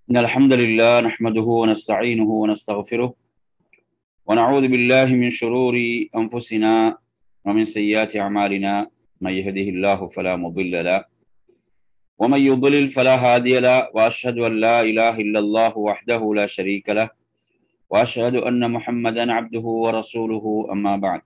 إن الحمد لله نحمده ونستعينه ونستغفره ونعوذ بالله من شرور أنفسنا ومن سيئات أعمالنا من يهده الله فلا مضل له ومن يضلل فلا هادي له وأشهد أن لا إله إلا الله وحده لا شريك له وأشهد أن محمدا عبده ورسوله أما بعد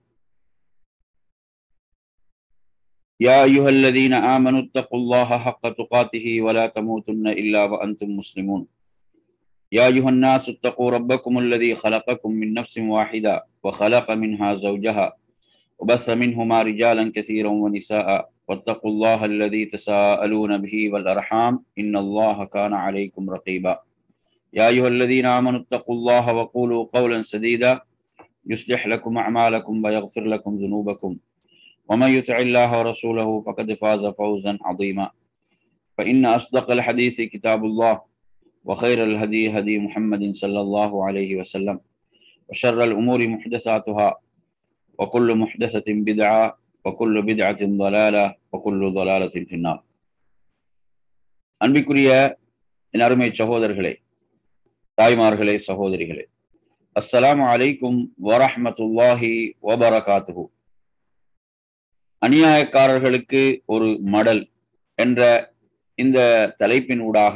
يا أيها الذين آمنوا اتقوا الله حق تقاته ولا تموتن إلا وأنتم مسلمون يا أيها الناس اتقوا ربكم الذي خلقكم من نفس واحدة وخلق منها زوجها وبث منهما رجالا كثيرا ونساء واتقوا الله الذي تساءلون به والأرحام إن الله كان عليكم رقيبا يا أيها الذين آمنوا اتقوا الله وقولوا قولا سديدا يصلح لكم أعمالكم ويغفر لكم ذنوبكم ومن يطع الله ورسوله فقد فاز فوزا عظيما فإن أصدق الحديث كتاب الله وخير الهدي هدي محمد صلى الله عليه وسلم وشر الأمور محدثاتها وكل محدثة بدعة وكل بدعة ضلالة وكل ضلالة في النار அன்பிக்குரிய என் அருமை சகோதரர்களே தாய்மார்களே சகோதரிகளே அஸ்ஸலாமு அலைக்கும் வரஹ்மத்துல்லாஹி வபரகாத்துஹு அநியாயக்காரர்களுக்கு ஒரு மடல் என்ற இந்த தலைப்பின் ஊடாக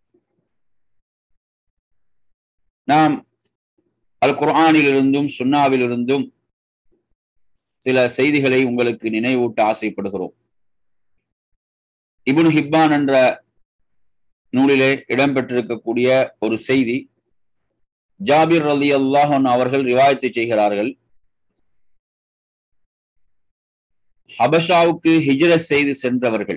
நாம் அல் குர்ஆனிலிருந்தும் சுன்னாவிலிருந்தும் சில செய்திகளை உங்களுக்கு நினைவூட்ட ஆசைப்படுகிறோம் இபுன் ஹிப்பான் என்ற நூலிலே இடம்பெற்றிருக்கக்கூடிய ஒரு செய்தி ஜாபிர் அலி அல்லாஹன் அவர்கள் ரிவாயத்தை செய்கிறார்கள் ஹபஷாவுக்கு ஹிஜ்ரத் செய்து சென்றவர்கள்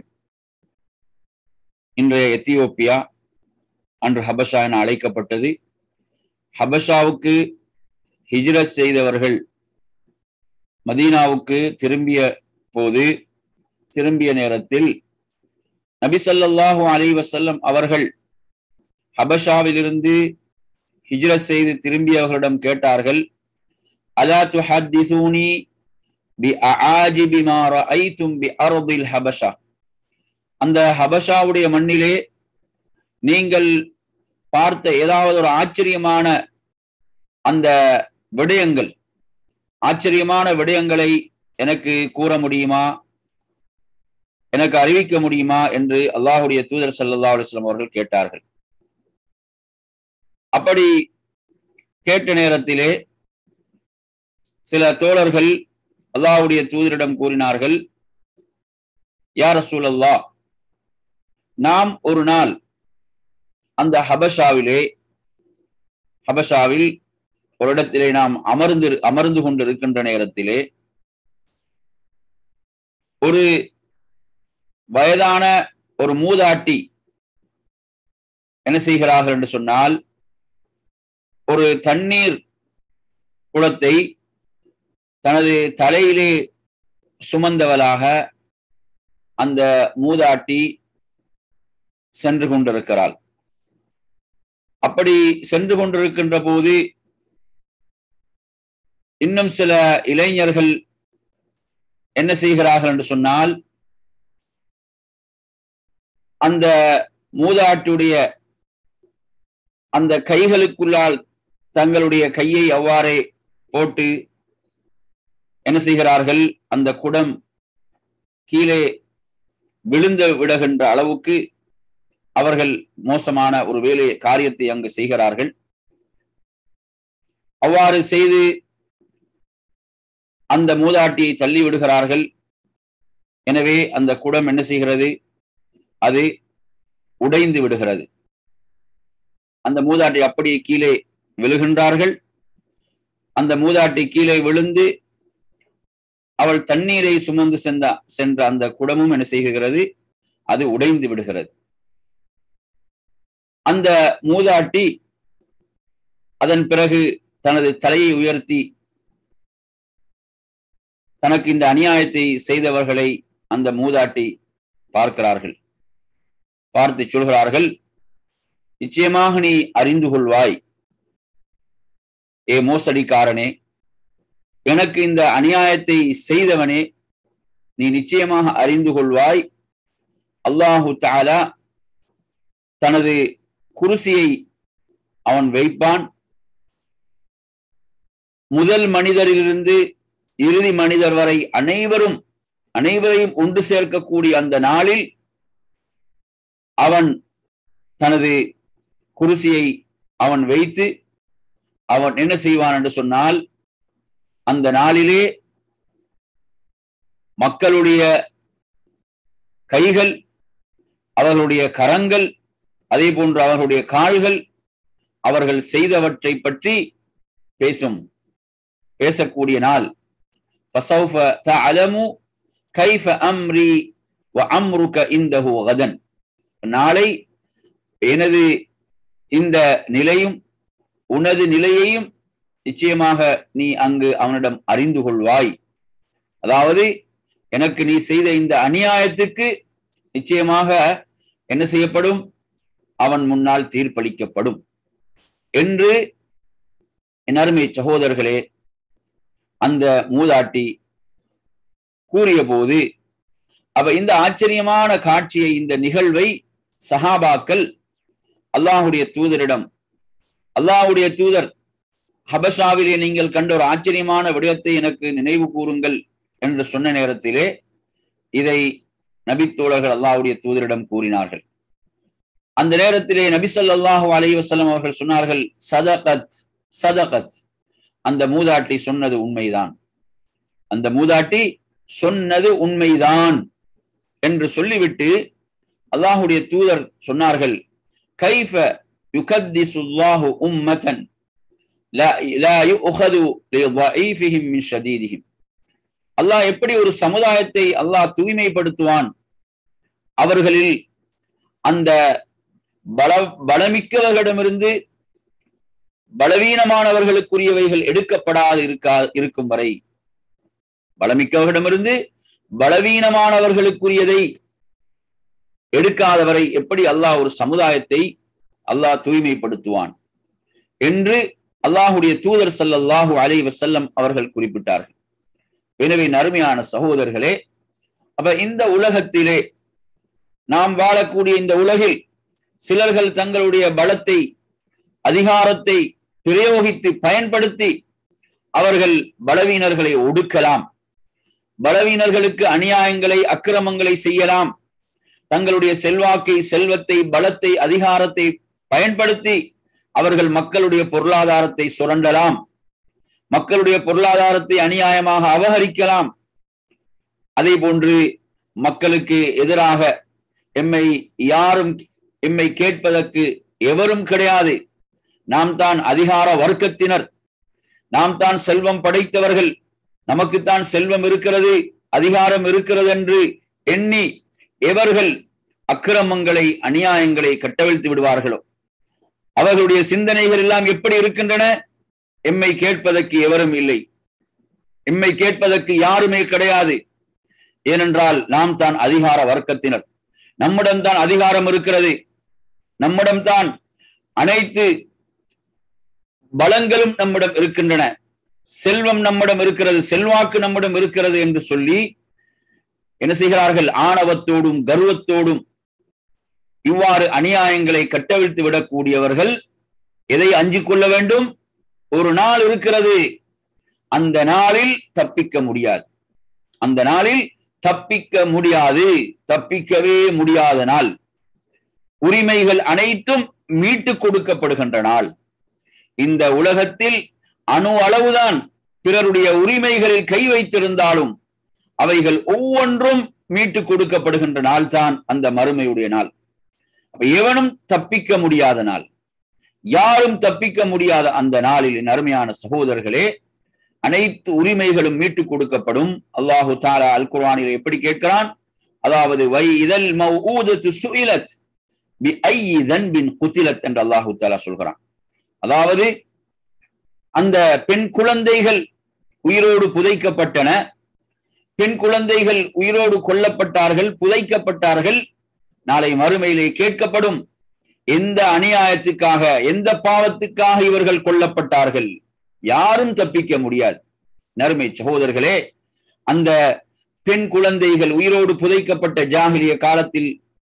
இன்றைய எத்தியோப்பியா அன்று ஹபஷா என அழைக்கப்பட்டது ஹபஷாவுக்கு ஹிஜ்ரத் செய்தவர்கள் மதீனாவுக்கு திரும்பிய போது திரும்பிய நேரத்தில் நபி சல்லாஹூ அலி வசல்லம் அவர்கள் ஹபஷாவிலிருந்து ஹிஜ்ரத் செய்து திரும்பியவர்களிடம் கேட்டார்கள் அலா துஹத்திசூனி அந்த ஹபஷாவுடைய மண்ணிலே நீங்கள் பார்த்த ஏதாவது ஒரு ஆச்சரியமான அந்த விடயங்கள் ஆச்சரியமான விடயங்களை எனக்கு கூற முடியுமா எனக்கு அறிவிக்க முடியுமா என்று அல்லாஹுடைய தூதர் சல்லா அலுவலம் அவர்கள் கேட்டார்கள் அப்படி கேட்ட நேரத்திலே சில தோழர்கள் அல்லாவுடைய தூதரிடம் கூறினார்கள் யார் சூழல்லா நாம் ஒரு நாள் அந்த ஹபஷாவிலே ஹபஷாவில் ஒரு இடத்திலே நாம் அமர்ந்து அமர்ந்து கொண்டிருக்கின்ற நேரத்திலே ஒரு வயதான ஒரு மூதாட்டி என்ன செய்கிறார்கள் என்று சொன்னால் ஒரு தண்ணீர் குளத்தை தனது தலையிலே சுமந்தவளாக அந்த மூதாட்டி சென்று கொண்டிருக்கிறாள் அப்படி சென்று கொண்டிருக்கின்ற போது இன்னும் சில இளைஞர்கள் என்ன செய்கிறார்கள் என்று சொன்னால் அந்த மூதாட்டுடைய அந்த கைகளுக்குள்ளால் தங்களுடைய கையை அவ்வாறே போட்டு என்ன செய்கிறார்கள் அந்த குடம் கீழே விழுந்து விடுகின்ற அளவுக்கு அவர்கள் மோசமான ஒரு வேலை காரியத்தை அங்கு செய்கிறார்கள் அவ்வாறு செய்து அந்த மூதாட்டியை தள்ளி விடுகிறார்கள் எனவே அந்த குடம் என்ன செய்கிறது அது உடைந்து விடுகிறது அந்த மூதாட்டி அப்படியே கீழே விழுகின்றார்கள் அந்த மூதாட்டி கீழே விழுந்து அவள் தண்ணீரை சுமந்து சென்ற சென்ற அந்த குடமும் என்ன செய்கிறது அது உடைந்து விடுகிறது அந்த மூதாட்டி அதன் பிறகு தனது தலையை உயர்த்தி தனக்கு இந்த அநியாயத்தை செய்தவர்களை அந்த மூதாட்டி பார்க்கிறார்கள் பார்த்து சொல்கிறார்கள் நிச்சயமாக நீ அறிந்து கொள்வாய் ஏ மோசடிக்காரனே எனக்கு இந்த அநியாயத்தை செய்தவனே நீ நிச்சயமாக அறிந்து கொள்வாய் அல்லாஹு தாலா தனது குருசியை அவன் வைப்பான் முதல் மனிதரிலிருந்து இறுதி மனிதர் வரை அனைவரும் அனைவரையும் ஒன்று சேர்க்கக்கூடிய அந்த நாளில் அவன் தனது குருசியை அவன் வைத்து அவன் என்ன செய்வான் என்று சொன்னால் அந்த நாளிலே மக்களுடைய கைகள் அவர்களுடைய கரங்கள் அதே போன்று அவர்களுடைய கால்கள் அவர்கள் செய்தவற்றை பற்றி பேசும் பேசக்கூடிய நாள் فسوف تعلم كيف أمري وأمرك عنده غدا நாளை எனது இந்த நிலையும் உனது நிலையையும் நிச்சயமாக நீ அங்கு அவனிடம் அறிந்து கொள்வாய் அதாவது எனக்கு நீ செய்த இந்த அநியாயத்துக்கு நிச்சயமாக என்ன செய்யப்படும் அவன் முன்னால் தீர்ப்பளிக்கப்படும் என்று என் அருமை சகோதரர்களே அந்த மூதாட்டி கூறிய போது அவ இந்த ஆச்சரியமான காட்சியை இந்த நிகழ்வை சஹாபாக்கள் அல்லாஹுடைய தூதரிடம் அல்லாஹுடைய தூதர் ஹபஷாவிலே நீங்கள் கண்ட ஒரு ஆச்சரியமான விடயத்தை எனக்கு நினைவு கூறுங்கள் என்று சொன்ன நேரத்திலே இதை நபித்தோழர்கள் அல்லாஹுடைய தூதரிடம் கூறினார்கள் அந்த நேரத்திலே நபி சொல்லாஹு அலி வசலம் அவர்கள் சொன்னார்கள் சதகத் சதகத் அந்த மூதாட்டி சொன்னது உண்மைதான் அந்த மூதாட்டி சொன்னது உண்மைதான் என்று சொல்லிவிட்டு அல்லாஹுடைய தூதர் சொன்னார்கள் கைஃப யுகத்திசுல்லாஹு உம்மதன் லா லா யுஅഖது லிضعيفهم من شديدهم அல்லாஹ் எப்படி ஒரு சமுதாயத்தை அல்லாஹ் தூய்மைப்படுத்துவான் அவர்களில் அந்த பல பலமிக்கவர்களிடமிருந்து பலவீனமானவர்களுக்குரியவைகள் எடுக்கப்படாது இருக்கா இருக்கும் வரை பலமிக்கவர்களிடமிருந்து பலவீனமானவர்களுக்குரியதை எடுக்காதவரை எப்படி அல்லாஹ் ஒரு சமுதாயத்தை அல்லாஹ் தூய்மைப்படுத்துவான் என்று அல்லாஹுடைய தூதர் சல்லல்லாஹு அலை வசல்லம் அவர்கள் குறிப்பிட்டார்கள் எனவே நறுமையான சகோதரர்களே அப்ப இந்த உலகத்திலே நாம் வாழக்கூடிய இந்த உலகில் சிலர்கள் தங்களுடைய பலத்தை அதிகாரத்தை பிரயோகித்து பயன்படுத்தி அவர்கள் பலவீனர்களை ஒடுக்கலாம் பலவீனர்களுக்கு அநியாயங்களை அக்கிரமங்களை செய்யலாம் தங்களுடைய செல்வாக்கை செல்வத்தை பலத்தை அதிகாரத்தை பயன்படுத்தி அவர்கள் மக்களுடைய பொருளாதாரத்தை சுரண்டலாம் மக்களுடைய பொருளாதாரத்தை அநியாயமாக அபகரிக்கலாம் அதே போன்று மக்களுக்கு எதிராக எம்மை யாரும் எம்மை கேட்பதற்கு எவரும் கிடையாது நாம் தான் அதிகார வர்க்கத்தினர் நாம் தான் செல்வம் படைத்தவர்கள் நமக்குத்தான் செல்வம் இருக்கிறது அதிகாரம் இருக்கிறது என்று எண்ணி எவர்கள் அக்கிரமங்களை அநியாயங்களை கட்டவிழ்த்து விடுவார்களோ அவர்களுடைய சிந்தனைகள் எல்லாம் எப்படி இருக்கின்றன எம்மை கேட்பதற்கு எவரும் இல்லை எம்மை கேட்பதற்கு யாருமே கிடையாது ஏனென்றால் நாம் தான் அதிகார வர்க்கத்தினர் நம்மிடம் தான் அதிகாரம் இருக்கிறது நம்மிடம் தான் அனைத்து பலங்களும் நம்மிடம் இருக்கின்றன செல்வம் நம்மிடம் இருக்கிறது செல்வாக்கு நம்மிடம் இருக்கிறது என்று சொல்லி என்ன செய்கிறார்கள் ஆணவத்தோடும் கர்வத்தோடும் இவ்வாறு அநியாயங்களை கட்டவிழ்த்து விடக்கூடியவர்கள் எதை அஞ்சிக் கொள்ள வேண்டும் ஒரு நாள் இருக்கிறது அந்த நாளில் தப்பிக்க முடியாது அந்த நாளில் தப்பிக்க முடியாது தப்பிக்கவே முடியாத நாள் உரிமைகள் அனைத்தும் மீட்டு கொடுக்கப்படுகின்ற நாள் இந்த உலகத்தில் அணு அளவுதான் பிறருடைய உரிமைகளில் கை வைத்திருந்தாலும் அவைகள் ஒவ்வொன்றும் மீட்டு கொடுக்கப்படுகின்ற நாள் தான் அந்த மறுமையுடைய நாள் எவனும் தப்பிக்க முடியாத நாள் யாரும் தப்பிக்க முடியாத அந்த நாளில் என் அருமையான சகோதரர்களே அனைத்து உரிமைகளும் மீட்டு கொடுக்கப்படும் அல்லாஹு தாலா அல் குர்ஆனில் எப்படி கேட்கிறான் அதாவது வை இதல் மௌஊதத்து சுஇலத் பி ஐயி தன்பின் குத்திலத் என்று அல்லாஹு தாலா சொல்கிறான் அதாவது அந்த பெண் குழந்தைகள் உயிரோடு புதைக்கப்பட்டன பெண் குழந்தைகள் உயிரோடு கொல்லப்பட்டார்கள் புதைக்கப்பட்டார்கள் நாளை மறுமையிலே கேட்கப்படும் எந்த அநியாயத்துக்காக எந்த பாவத்துக்காக இவர்கள் கொல்லப்பட்டார்கள் யாரும் தப்பிக்க முடியாது நறுமை சகோதரர்களே அந்த பெண் குழந்தைகள் உயிரோடு புதைக்கப்பட்ட ஜாகிலிய காலத்தில்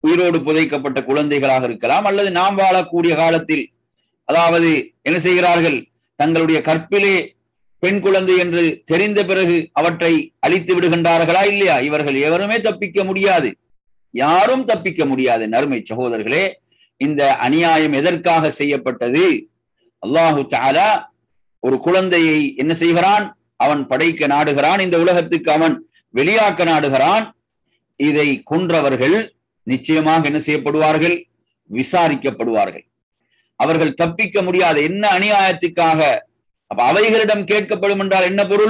உயிரோடு புதைக்கப்பட்ட குழந்தைகளாக இருக்கலாம் அல்லது நாம் வாழக்கூடிய காலத்தில் அதாவது என்ன செய்கிறார்கள் தங்களுடைய கற்பிலே பெண் குழந்தை என்று தெரிந்த பிறகு அவற்றை அழித்து விடுகின்றார்களா இல்லையா இவர்கள் எவருமே தப்பிக்க முடியாது யாரும் தப்பிக்க முடியாது நறுமை சகோதரர்களே இந்த அநியாயம் எதற்காக செய்யப்பட்டது அல்லாஹு தாலா ஒரு குழந்தையை என்ன செய்கிறான் அவன் படைக்க நாடுகிறான் இந்த உலகத்துக்கு அவன் வெளியாக்க நாடுகிறான் இதை கொன்றவர்கள் நிச்சயமாக என்ன செய்யப்படுவார்கள் விசாரிக்கப்படுவார்கள் அவர்கள் தப்பிக்க முடியாத என்ன அநியாயத்துக்காக அப்ப அவைகளிடம் கேட்கப்படும் என்றால் என்ன பொருள்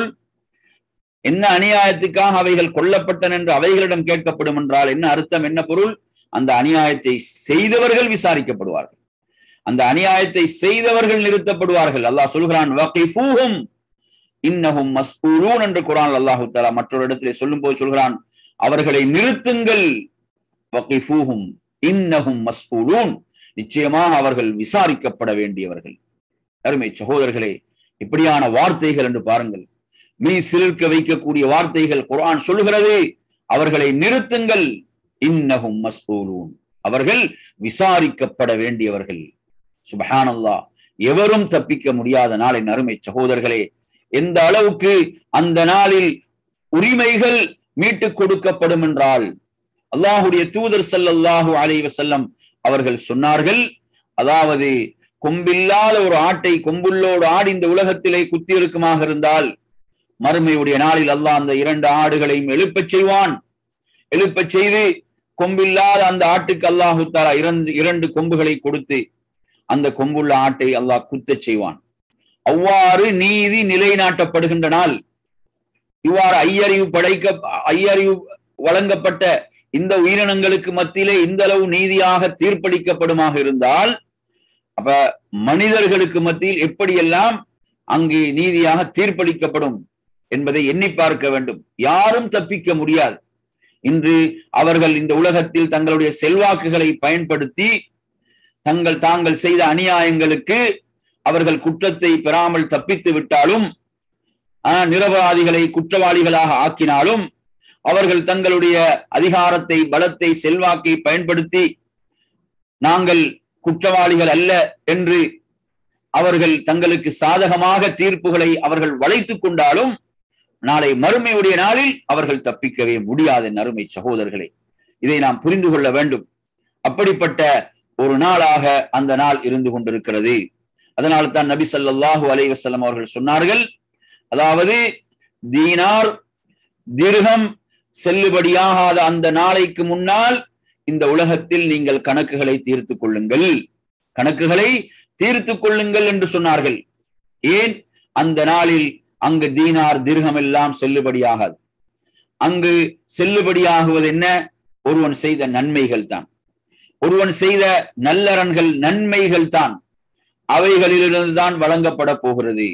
என்ன அநியாயத்துக்காக அவைகள் கொல்லப்பட்டன என்று அவைகளிடம் கேட்கப்படும் என்றால் என்ன அர்த்தம் என்ன பொருள் அந்த அநியாயத்தை செய்தவர்கள் விசாரிக்கப்படுவார்கள் அந்த அநியாயத்தை செய்தவர்கள் நிறுத்தப்படுவார்கள் அல்லாஹ் சொல்கிறான் வகைஃபூஹும் இன்னஹும் மஸ்பூலூன் என்று குரான் அல்லாஹு தஆலா மற்றொரு இடத்திலே சொல்லும் போது சொல்கிறான் அவர்களை நிறுத்துங்கள் வகைஃபூஹும் இன்னஹும் மஸ்பூலூன் நிச்சயமாக அவர்கள் விசாரிக்கப்பட வேண்டியவர்கள் அருமை சகோதரர்களே இப்படியான வார்த்தைகள் என்று பாருங்கள் மீ சிலிர்க்க வைக்கக்கூடிய வார்த்தைகள் குர்ஆன் சொல்லுகிறது அவர்களை நிறுத்துங்கள் இன்னஹும் மஸ்பூலூன் அவர்கள் விசாரிக்கப்பட வேண்டியவர்கள் சுபஹானல்லாஹ் எவரும் தப்பிக்க முடியாத நாளின் அருமை சகோதரர்களே எந்த அளவுக்கு அந்த நாளில் உரிமைகள் மீட்டுக் கொடுக்கப்படும் என்றால் அல்லாஹுடைய தூதர் ஸல்லல்லாஹு அலைஹி வஸல்லம் அவர்கள் சொன்னார்கள் அதாவது கொம்பில்லாத ஒரு ஆட்டை கொம்புள்ளோடு ஆடி இந்த உலகத்திலே குத்தி இருக்குமாக இருந்தால் மறுமையுடைய நாளில் அல்லாஹ் அந்த இரண்டு ஆடுகளையும் எழுப்பச் செய்வான் எழுப்பச் செய்து கொம்பில்லாத அந்த ஆட்டுக்கு அல்லாஹு தாலா இரண்டு இரண்டு கொம்புகளை கொடுத்து அந்த கொம்புள்ள ஆட்டை அல்லாஹ் குத்தச் செய்வான் அவ்வாறு நீதி நிலைநாட்டப்படுகின்ற நாள் இவ்வாறு ஐயறிவு படைக்க ஐயறிவு வழங்கப்பட்ட இந்த உயிரினங்களுக்கு மத்தியிலே இந்த அளவு நீதியாக தீர்ப்பளிக்கப்படுமாக இருந்தால் அப்ப மனிதர்களுக்கு மத்தியில் எப்படியெல்லாம் அங்கு நீதியாக தீர்ப்பளிக்கப்படும் என்பதை எண்ணி பார்க்க வேண்டும் யாரும் தப்பிக்க முடியாது இன்று அவர்கள் இந்த உலகத்தில் தங்களுடைய செல்வாக்குகளை பயன்படுத்தி தங்கள் தாங்கள் செய்த அநியாயங்களுக்கு அவர்கள் குற்றத்தை பெறாமல் தப்பித்து விட்டாலும் நிரபராதிகளை குற்றவாளிகளாக ஆக்கினாலும் அவர்கள் தங்களுடைய அதிகாரத்தை பலத்தை செல்வாக்கை பயன்படுத்தி நாங்கள் குற்றவாளிகள் அல்ல என்று அவர்கள் தங்களுக்கு சாதகமாக தீர்ப்புகளை அவர்கள் வளைத்துக் கொண்டாலும் நாளை மறுமையுடைய நாளில் அவர்கள் தப்பிக்கவே முடியாது அருமை சகோதரர்களே இதை நாம் புரிந்து கொள்ள வேண்டும் அப்படிப்பட்ட ஒரு நாளாக அந்த நாள் இருந்து கொண்டிருக்கிறது அதனால் தான் நபி சல்லாஹூ அலை வசல்லம் அவர்கள் சொன்னார்கள் அதாவது தீனார் திர்கம் செல்லுபடியாகாத அந்த நாளைக்கு முன்னால் இந்த உலகத்தில் நீங்கள் கணக்குகளை தீர்த்து கொள்ளுங்கள் கணக்குகளை தீர்த்து கொள்ளுங்கள் என்று சொன்னார்கள் ஏன் அந்த நாளில் அங்கு தீனார் திர்கம் எல்லாம் செல்லுபடியாகாது அங்கு செல்லுபடியாகுவது என்ன ஒருவன் செய்த நன்மைகள் தான் ஒருவன் செய்த நல்லறன்கள் நன்மைகள் தான் அவைகளிலிருந்து தான் வழங்கப்பட போகிறது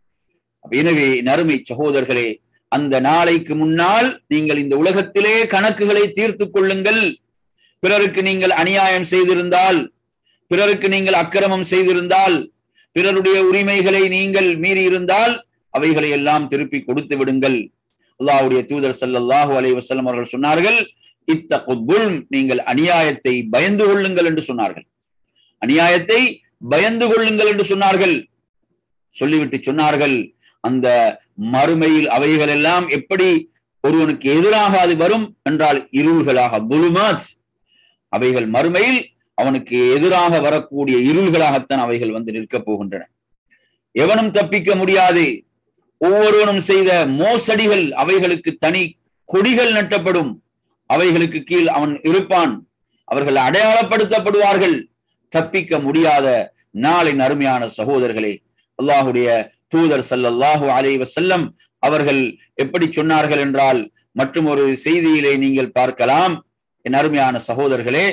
எனவே நறுமை சகோதரர்களே அந்த நாளைக்கு முன்னால் நீங்கள் இந்த உலகத்திலே கணக்குகளை தீர்த்து கொள்ளுங்கள் பிறருக்கு நீங்கள் அநியாயம் செய்திருந்தால் பிறருக்கு நீங்கள் அக்கிரமம் செய்திருந்தால் பிறருடைய உரிமைகளை நீங்கள் மீறி இருந்தால் அவைகளை எல்லாம் திருப்பி கொடுத்து விடுங்கள் அல்லாஹுடைய தூதர் சல்லாஹூ அலை வசல்லம் அவர்கள் சொன்னார்கள் இத்தகுல் நீங்கள் அநியாயத்தை பயந்து கொள்ளுங்கள் என்று சொன்னார்கள் அநியாயத்தை பயந்து கொள்ளுங்கள் என்று சொன்னார்கள் சொல்லிவிட்டு சொன்னார்கள் அந்த மறுமையில் அவைகள் எல்லாம் எப்படி ஒருவனுக்கு எதிராக அது வரும் என்றால் இருள்களாக துலுமாத் அவைகள் மறுமையில் அவனுக்கு எதிராக வரக்கூடிய இருள்களாகத்தான் அவைகள் வந்து நிற்கப் போகின்றன எவனும் தப்பிக்க முடியாது ஒவ்வொருவனும் செய்த மோசடிகள் அவைகளுக்கு தனி கொடிகள் நட்டப்படும் அவைகளுக்கு கீழ் அவன் இருப்பான் அவர்கள் அடையாளப்படுத்தப்படுவார்கள் தப்பிக்க முடியாத நாளின் அருமையான சகோதரர்களே அல்லாஹுடைய தூதர் சல்லல்லாஹு அலை வசல்லம் அவர்கள் எப்படி சொன்னார்கள் என்றால் மற்றும் ஒரு செய்தியிலே நீங்கள் பார்க்கலாம் என் அருமையான சகோதரர்களே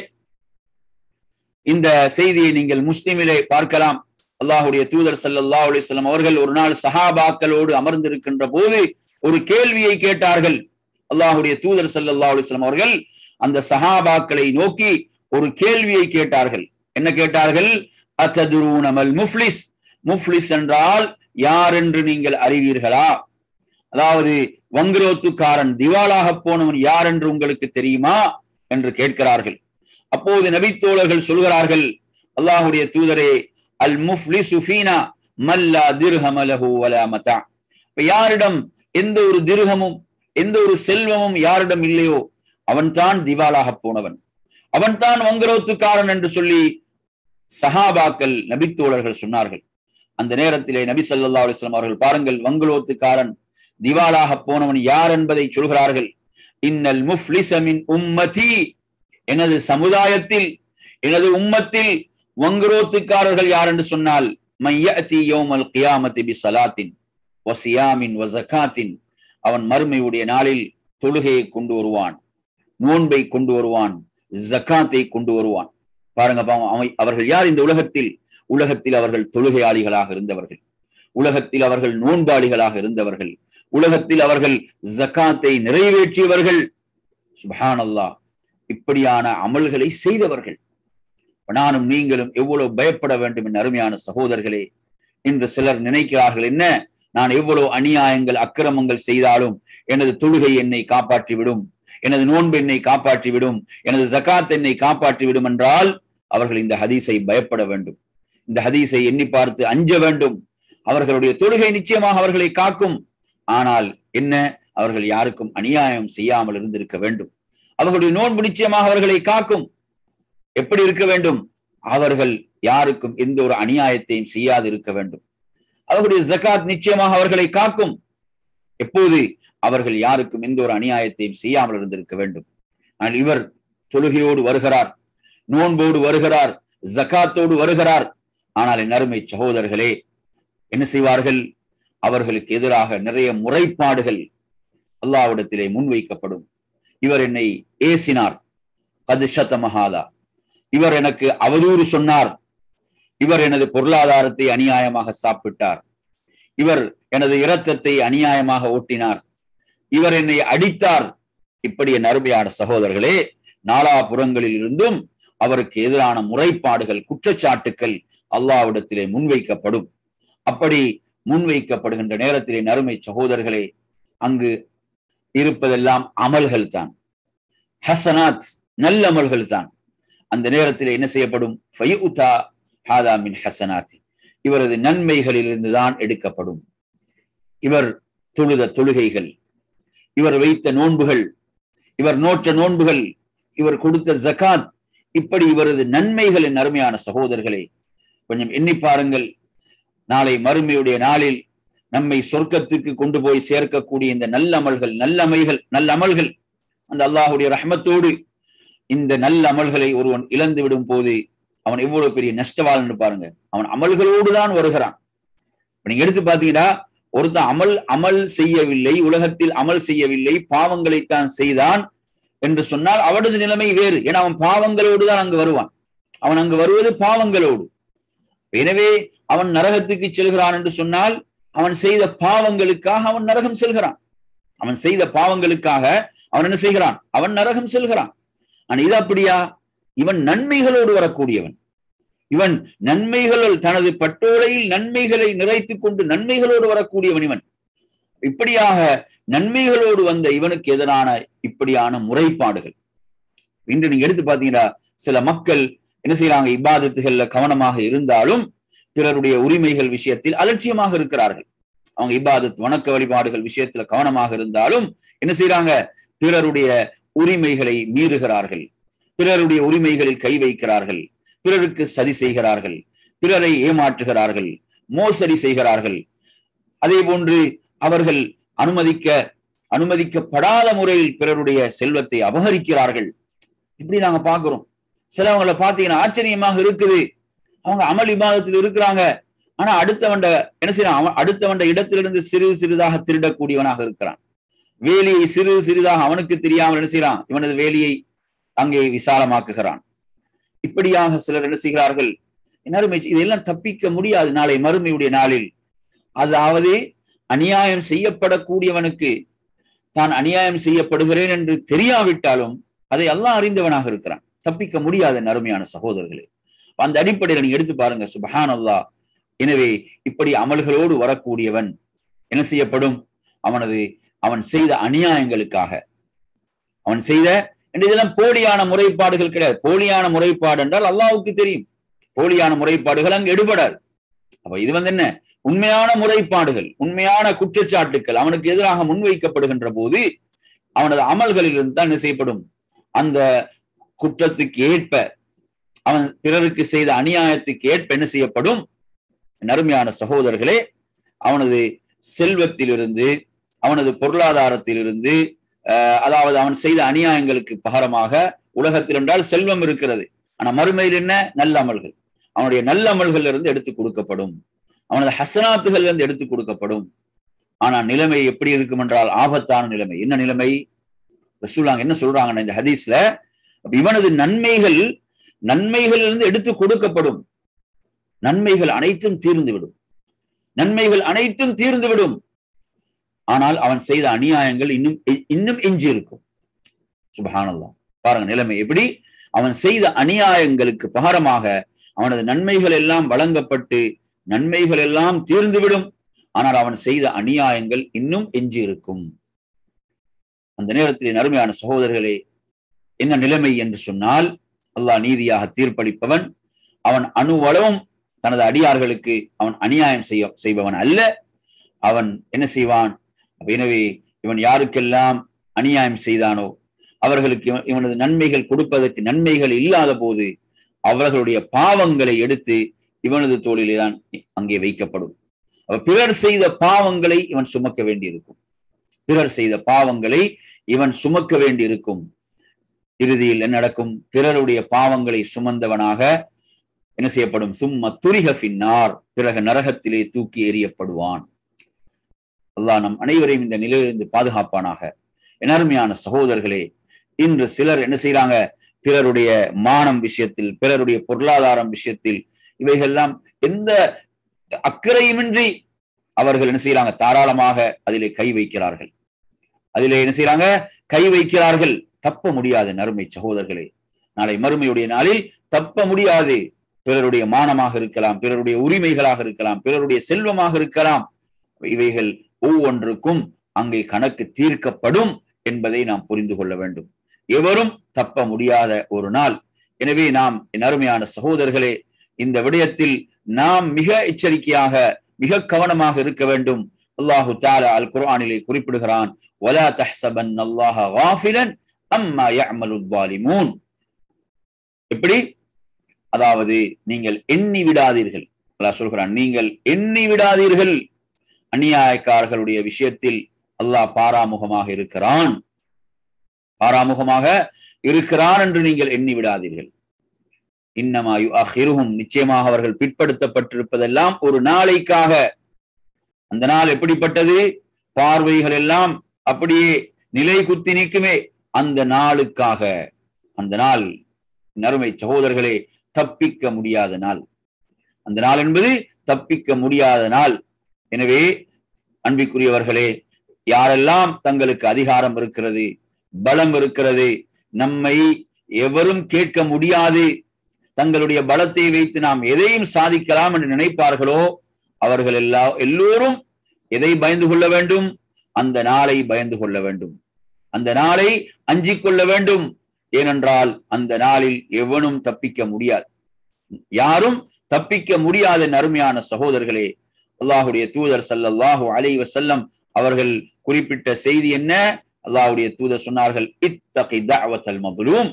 இந்த செய்தியை நீங்கள் முஸ்லிமிலே பார்க்கலாம் அல்லாஹுடைய தூதர் சல்லல்லா அலிஸ்லாம் அவர்கள் ஒரு நாள் சஹாபாக்களோடு அமர்ந்திருக்கின்ற போது ஒரு கேள்வியை கேட்டார்கள் அல்லாஹுடைய தூதர் சல்லல்லா அலிஸ்லாம் அவர்கள் அந்த சஹாபாக்களை நோக்கி ஒரு கேள்வியை கேட்டார்கள் என்ன கேட்டார்கள் அத்ததுரூனமல் முஃப்லிஸ் முஃப்லிஸ் என்றால் யார் என்று நீங்கள் அறிவீர்களா அதாவது வங்குரோத்துக்காரன் திவாலாக போனவன் யார் என்று உங்களுக்கு தெரியுமா என்று கேட்கிறார்கள் அப்போது நபித்தோழர்கள் சொல்கிறார்கள் அல்லாஹுடைய தூதரே அல் முஃப்லி சுஃபீனா மல்லா திர்ஹமலஹு வலா மதா இப்ப யாரிடம் எந்த ஒரு திருகமும் எந்த ஒரு செல்வமும் யாரிடம் இல்லையோ அவன்தான் திவாலாக போனவன் அவன்தான் வங்குரோத்துக்காரன் என்று சொல்லி சஹாபாக்கள் நபித்தோழர்கள் சொன்னார்கள் அந்த நேரத்திலே நபி ஸல்லல்லாஹு அலைஹி வஸல்லம் அவர்கள் பாருங்கள் வங்குரோத்துக்காரன் திவாலாக போனவன் யார் என்பதை சொல்கிறார்கள் இன்னல் முஃப்லிஸ மின் உம்மதி எனது சமுதாயத்தில் எனது உம்மத்தில் வங்குரோத்துக்காரர்கள் யார் என்று சொன்னால் மையத்தி யோமல் கியாமத்தி பி சலாத்தின் வசியாமின் வசகாத்தின் அவன் மறுமையுடைய நாளில் தொழுகையை கொண்டு வருவான் நோன்பை கொண்டு வருவான் ஜக்காத்தை கொண்டு வருவான் பாருங்க பாவம் அவை அவர்கள் யார் இந்த உலகத்தில் உலகத்தில் அவர்கள் தொழுகையாளிகளாக இருந்தவர்கள் உலகத்தில் அவர்கள் நோன்பாளிகளாக இருந்தவர்கள் உலகத்தில் அவர்கள் ஜக்காத்தை நிறைவேற்றியவர்கள் சுபஹான் அல்லாஹ் இப்படியான அமல்களை செய்தவர்கள் நானும் நீங்களும் எவ்வளவு பயப்பட வேண்டும் என் அருமையான சகோதரர்களே இன்று சிலர் நினைக்கிறார்கள் என்ன நான் எவ்வளவு அநியாயங்கள் அக்கிரமங்கள் செய்தாலும் எனது தொழுகை என்னை காப்பாற்றிவிடும் எனது நோன்பு என்னை காப்பாற்றிவிடும் எனது ஜகாத் என்னை காப்பாற்றிவிடும் என்றால் அவர்கள் இந்த ஹதீஸை பயப்பட வேண்டும் இந்த ஹதீஸை எண்ணி பார்த்து அஞ்ச வேண்டும் அவர்களுடைய தொழுகை நிச்சயமாக அவர்களை காக்கும் ஆனால் என்ன அவர்கள் யாருக்கும் அநியாயம் செய்யாமல் இருந்திருக்க வேண்டும் அவர்களுடைய நோன்பு நிச்சயமாக அவர்களை காக்கும் எப்படி இருக்க வேண்டும் அவர்கள் யாருக்கும் எந்த ஒரு அநியாயத்தையும் செய்யாது இருக்க வேண்டும் அவர்களுடைய ஜகாத் நிச்சயமாக அவர்களை காக்கும் எப்போது அவர்கள் யாருக்கும் எந்த ஒரு அநியாயத்தையும் செய்யாமல் இருந்திருக்க வேண்டும் ஆனால் இவர் தொழுகையோடு வருகிறார் நோன்போடு வருகிறார் ஜகாத்தோடு வருகிறார் ஆனால் என் அருமை சகோதரர்களே என்ன செய்வார்கள் அவர்களுக்கு எதிராக நிறைய முறைப்பாடுகள் அல்லாவிடத்திலே முன்வைக்கப்படும் இவர் என்னை ஏசினார் கது சத்தமகாதா இவர் எனக்கு அவதூறு சொன்னார் இவர் எனது பொருளாதாரத்தை அநியாயமாக சாப்பிட்டார் இவர் எனது இரத்தத்தை அநியாயமாக ஓட்டினார் இவர் என்னை அடித்தார் இப்படி என் அருமையான சகோதரர்களே நாலாபுறங்களில் இருந்தும் அவருக்கு எதிரான முறைப்பாடுகள் குற்றச்சாட்டுக்கள் அல்லாவிடத்திலே முன்வைக்கப்படும் அப்படி முன்வைக்கப்படுகின்ற நேரத்திலே நறுமை சகோதரர்களே அங்கு இருப்பதெல்லாம் அமல்கள் தான் ஹசனாத் நல்ல அமல்கள் தான் அந்த நேரத்தில் என்ன செய்யப்படும் ஃபயுதா ஹாதா மின் ஹசனாத் இவரது நன்மைகளிலிருந்து தான் எடுக்கப்படும் இவர் தொழுத தொழுகைகள் இவர் வைத்த நோன்புகள் இவர் நோற்ற நோன்புகள் இவர் கொடுத்த ஜகாத் இப்படி இவரது நன்மைகளின் அருமையான சகோதரர்களே கொஞ்சம் எண்ணி பாருங்கள் நாளை மறுமையுடைய நாளில் நம்மை சொர்க்கத்துக்கு கொண்டு போய் சேர்க்கக்கூடிய இந்த நல்லமல்கள் நல்லமைகள் நல்ல அமல்கள் அந்த அல்லாஹுடைய ரஹமத்தோடு இந்த நல்ல அமல்களை ஒருவன் இழந்து விடும் போது அவன் எவ்வளவு பெரிய நஷ்டவாளன்னு பாருங்க அவன் அமல்களோடு தான் வருகிறான் நீங்க எடுத்து பாத்தீங்கன்னா ஒருத்தன் அமல் அமல் செய்யவில்லை உலகத்தில் அமல் செய்யவில்லை பாவங்களைத்தான் செய்தான் என்று சொன்னால் அவனது நிலைமை வேறு ஏன்னா அவன் பாவங்களோடு தான் அங்கு வருவான் அவன் அங்கு வருவது பாவங்களோடு எனவே அவன் நரகத்துக்கு செல்கிறான் என்று சொன்னால் அவன் செய்த பாவங்களுக்காக அவன் நரகம் செல்கிறான் அவன் செய்த பாவங்களுக்காக அவன் என்ன செய்கிறான் அவன் நரகம் செல்கிறான் ஆனா இது அப்படியா இவன் நன்மைகளோடு வரக்கூடியவன் இவன் நன்மைகளுள் தனது பட்டோலையில் நன்மைகளை நிறைத்துக் கொண்டு நன்மைகளோடு வரக்கூடியவன் இவன் இப்படியாக நன்மைகளோடு வந்த இவனுக்கு எதிரான இப்படியான முறைப்பாடுகள் இன்று நீங்க எடுத்து பாத்தீங்கன்னா சில மக்கள் என்ன செய்யறாங்க இபாதத்துகள்ல கவனமாக இருந்தாலும் பிறருடைய உரிமைகள் விஷயத்தில் அலட்சியமாக இருக்கிறார்கள் அவங்க இபாதத் வணக்க வழிபாடுகள் விஷயத்துல கவனமாக இருந்தாலும் என்ன செய்யறாங்க பிறருடைய உரிமைகளை மீறுகிறார்கள் பிறருடைய உரிமைகளில் கை வைக்கிறார்கள் பிறருக்கு சதி செய்கிறார்கள் பிறரை ஏமாற்றுகிறார்கள் மோசடி செய்கிறார்கள் அதே போன்று அவர்கள் அனுமதிக்க அனுமதிக்கப்படாத முறையில் பிறருடைய செல்வத்தை அபகரிக்கிறார்கள் இப்படி நாங்க பாக்குறோம் சிலவங்களை பாத்தீங்கன்னா ஆச்சரியமாக இருக்குது அவங்க அமல் விவாதத்தில் இருக்கிறாங்க ஆனா அடுத்தவண்ட என்ன செய்யறான் அவன் அடுத்தவண்ட இடத்திலிருந்து சிறு சிறிதாக திருடக்கூடியவனாக இருக்கிறான் வேலியை சிறு சிறிதாக அவனுக்கு தெரியாமல் என்ன செய்யறான் இவனது வேலியை அங்கே விசாலமாக்குகிறான் இப்படியாக சிலர் என்ன செய்கிறார்கள் என்ன இதெல்லாம் தப்பிக்க முடியாது நாளை மறுமையுடைய நாளில் அதாவது அநியாயம் செய்யப்படக்கூடியவனுக்கு தான் அநியாயம் செய்யப்படுகிறேன் என்று தெரியாவிட்டாலும் அதை எல்லாம் அறிந்தவனாக இருக்கிறான் தப்பிக்க முடியாத நறுமையான சகோதரர்களே அந்த அடிப்படையில் நீங்க எடுத்து பாருங்க சுபஹான் அல்லா எனவே இப்படி அமல்களோடு வரக்கூடியவன் என்ன செய்யப்படும் அவனது அவன் செய்த அநியாயங்களுக்காக அவன் செய்த என்று இதெல்லாம் போலியான முறைப்பாடுகள் கிடையாது போலியான முறைப்பாடு என்றால் அல்லாவுக்கு தெரியும் போலியான முறைப்பாடுகள் அங்கு எடுபடாது அப்ப இது வந்து என்ன உண்மையான முறைப்பாடுகள் உண்மையான குற்றச்சாட்டுக்கள் அவனுக்கு எதிராக முன்வைக்கப்படுகின்ற போது அவனது அமல்களில் இருந்து தான் என்ன செய்யப்படும் அந்த குற்றத்துக்கு ஏற்ப அவன் பிறருக்கு செய்த அநியாயத்துக்கு ஏற்ப என்ன செய்யப்படும் நறுமையான சகோதரர்களே அவனது செல்வத்திலிருந்து அவனது பொருளாதாரத்திலிருந்து அதாவது அவன் செய்த அநியாயங்களுக்கு பகரமாக உலகத்தில் என்றால் செல்வம் இருக்கிறது ஆனா மறுமையில் என்ன நல்ல அமல்கள் அவனுடைய நல்ல அமல்கள் இருந்து எடுத்து கொடுக்கப்படும் அவனது ஹசனாத்துகள் இருந்து எடுத்து கொடுக்கப்படும் ஆனா நிலைமை எப்படி இருக்கும் என்றால் ஆபத்தான நிலைமை என்ன நிலைமை ரசூலாங்க என்ன சொல்றாங்கன்னா இந்த ஹதீஸ்ல இவனது நன்மைகள் நன்மைகள் இருந்து எடுத்து கொடுக்கப்படும் நன்மைகள் அனைத்தும் தீர்ந்துவிடும் நன்மைகள் அனைத்தும் தீர்ந்துவிடும் ஆனால் அவன் செய்த அநியாயங்கள் இன்னும் இன்னும் எஞ்சி இருக்கும் சுபஹானல்லா பாருங்க நிலைமை எப்படி அவன் செய்த அநியாயங்களுக்கு பகரமாக அவனது நன்மைகள் எல்லாம் வழங்கப்பட்டு நன்மைகள் எல்லாம் தீர்ந்துவிடும் ஆனால் அவன் செய்த அநியாயங்கள் இன்னும் எஞ்சி இருக்கும் அந்த நேரத்தில் நறுமையான சகோதரர்களே என்ன நிலைமை என்று சொன்னால் அல்லாஹ் நீதியாக தீர்ப்பளிப்பவன் அவன் அணுவளவும் தனது அடியார்களுக்கு அவன் அநியாயம் செய்ய செய்பவன் அல்ல அவன் என்ன செய்வான் எனவே இவன் யாருக்கெல்லாம் அநியாயம் செய்தானோ அவர்களுக்கு இவனது நன்மைகள் கொடுப்பதற்கு நன்மைகள் இல்லாத போது அவர்களுடைய பாவங்களை எடுத்து இவனது தோளிலே தான் அங்கே வைக்கப்படும் பிறர் செய்த பாவங்களை இவன் சுமக்க வேண்டியிருக்கும் பிறர் செய்த பாவங்களை இவன் சுமக்க வேண்டியிருக்கும் இறுதியில் என்ன நடக்கும் பிறருடைய பாவங்களை சுமந்தவனாக என்ன செய்யப்படும் சும்மா துரிக பின்னார் பிறகு நரகத்திலே தூக்கி எறியப்படுவான் அல்லாஹ் நம் அனைவரையும் இந்த நிலையிலிருந்து பாதுகாப்பானாக அருமையான சகோதரர்களே இன்று சிலர் என்ன செய்யறாங்க பிறருடைய மானம் விஷயத்தில் பிறருடைய பொருளாதாரம் விஷயத்தில் இவைகள்லாம் எந்த அக்கறையுமின்றி அவர்கள் என்ன செய்யறாங்க தாராளமாக அதிலே கை வைக்கிறார்கள் அதிலே என்ன செய்யறாங்க கை வைக்கிறார்கள் தப்ப முடியாது நறுமை சகோதரர்களே நாளை மறுமையுடைய நாளில் தப்ப முடியாது பிறருடைய மானமாக இருக்கலாம் பிறருடைய உரிமைகளாக இருக்கலாம் பிறருடைய செல்வமாக இருக்கலாம் இவைகள் ஒவ்வொன்றுக்கும் அங்கே கணக்கு தீர்க்கப்படும் என்பதை நாம் புரிந்து கொள்ள வேண்டும் எவரும் தப்ப முடியாத ஒரு நாள் எனவே நாம் என் அருமையான சகோதரர்களே இந்த விடயத்தில் நாம் மிக எச்சரிக்கையாக மிக கவனமாக இருக்க வேண்டும் அல்லாஹு தாலா அல் குர்ஆனிலே குறிப்பிடுகிறான் வலா தஹ்சபன் அல்லாஹ காஃபிலன் அம்மா யஅமலு ظالمون எப்படி அதாவது நீங்கள் எண்ணி விடாதீர்கள் அல்லாஹ் சொல்கிறான் நீங்கள் எண்ணி விடாதீர்கள் அநியாயக்காரர்களுடைய விஷயத்தில் அல்லாஹ் பாராமுகமாக இருக்கிறான் பாராமுகமாக இருக்கிறான் என்று நீங்கள் எண்ணி விடாதீர்கள் இன்னமாயு அஹிருகும் நிச்சயமாக அவர்கள் பிற்படுத்தப்பட்டிருப்பதெல்லாம் ஒரு நாளைக்காக அந்த நாள் எப்படிப்பட்டது பார்வைகள் எல்லாம் அப்படியே நிலை குத்தி நிற்குமே அந்த நாளுக்காக அந்த நாள் நறுமை சகோதரர்களே தப்பிக்க முடியாத நாள் அந்த நாள் என்பது தப்பிக்க முடியாத நாள் எனவே அன்பிற்குரியவர்களே யாரெல்லாம் தங்களுக்கு அதிகாரம் இருக்கிறது பலம் இருக்கிறது நம்மை எவரும் கேட்க முடியாது தங்களுடைய பலத்தை வைத்து நாம் எதையும் சாதிக்கலாம் என்று நினைப்பார்களோ அவர்கள் எல்லா எல்லோரும் எதை பயந்து கொள்ள வேண்டும் அந்த நாளை பயந்து கொள்ள வேண்டும் அந்த நாளை அஞ்சிக் கொள்ள வேண்டும் ஏனென்றால் அந்த நாளில் எவனும் தப்பிக்க முடியாது யாரும் தப்பிக்க முடியாத நறுமையான சகோதரர்களே அல்லாஹுடைய தூதர் சல்லல்லாஹு அலை வசல்லம் அவர்கள் குறிப்பிட்ட செய்தி என்ன அல்லாஹுடைய தூதர் சொன்னார்கள் இத்தகி தஅவத்தல் மظلوم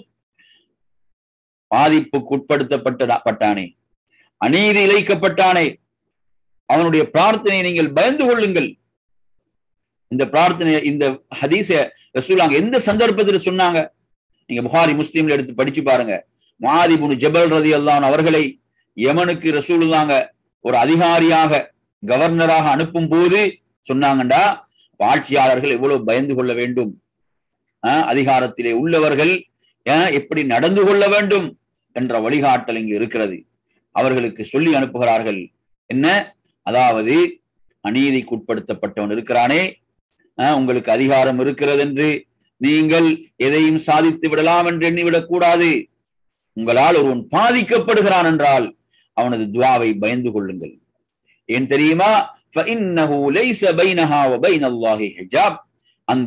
பாதிப்புக்கு உட்படுத்தப்பட்ட பட்டானே அநீதி இழைக்கப்பட்டானே அவனுடைய பிரார்த்தனையை நீங்கள் பயந்து கொள்ளுங்கள் இந்த பிரார்த்தனை இந்த ஹதீச ரசூலாங்க எந்த சந்தர்ப்பத்தில் சொன்னாங்க நீங்க புகாரி முஸ்லீம்ல எடுத்து படிச்சு பாருங்க மாதிபுனு ஜபல் ரதி அல்லான் அவர்களை யமனுக்கு ரசூலுதாங்க ஒரு அதிகாரியாக கவர்னராக அனுப்பும் போது சொன்னாங்கண்டா ஆட்சியாளர்கள் எவ்வளவு பயந்து கொள்ள வேண்டும் அதிகாரத்திலே உள்ளவர்கள் எப்படி நடந்து கொள்ள வேண்டும் என்ற வழிகாட்டல் இங்கு இருக்கிறது அவர்களுக்கு சொல்லி அனுப்புகிறார்கள் என்ன அதாவது அநீதிக்கு உட்படுத்தப்பட்டவன் இருக்கிறானே உங்களுக்கு அதிகாரம் இருக்கிறது என்று நீங்கள் எதையும் சாதித்து விடலாம் என்று எண்ணிவிடக் கூடாது உங்களால் ஒருவன் பாதிக்கப்படுகிறான் என்றால் அவனது துவாவை பயந்து கொள்ளுங்கள் ஏன் தெரியுமா அந்த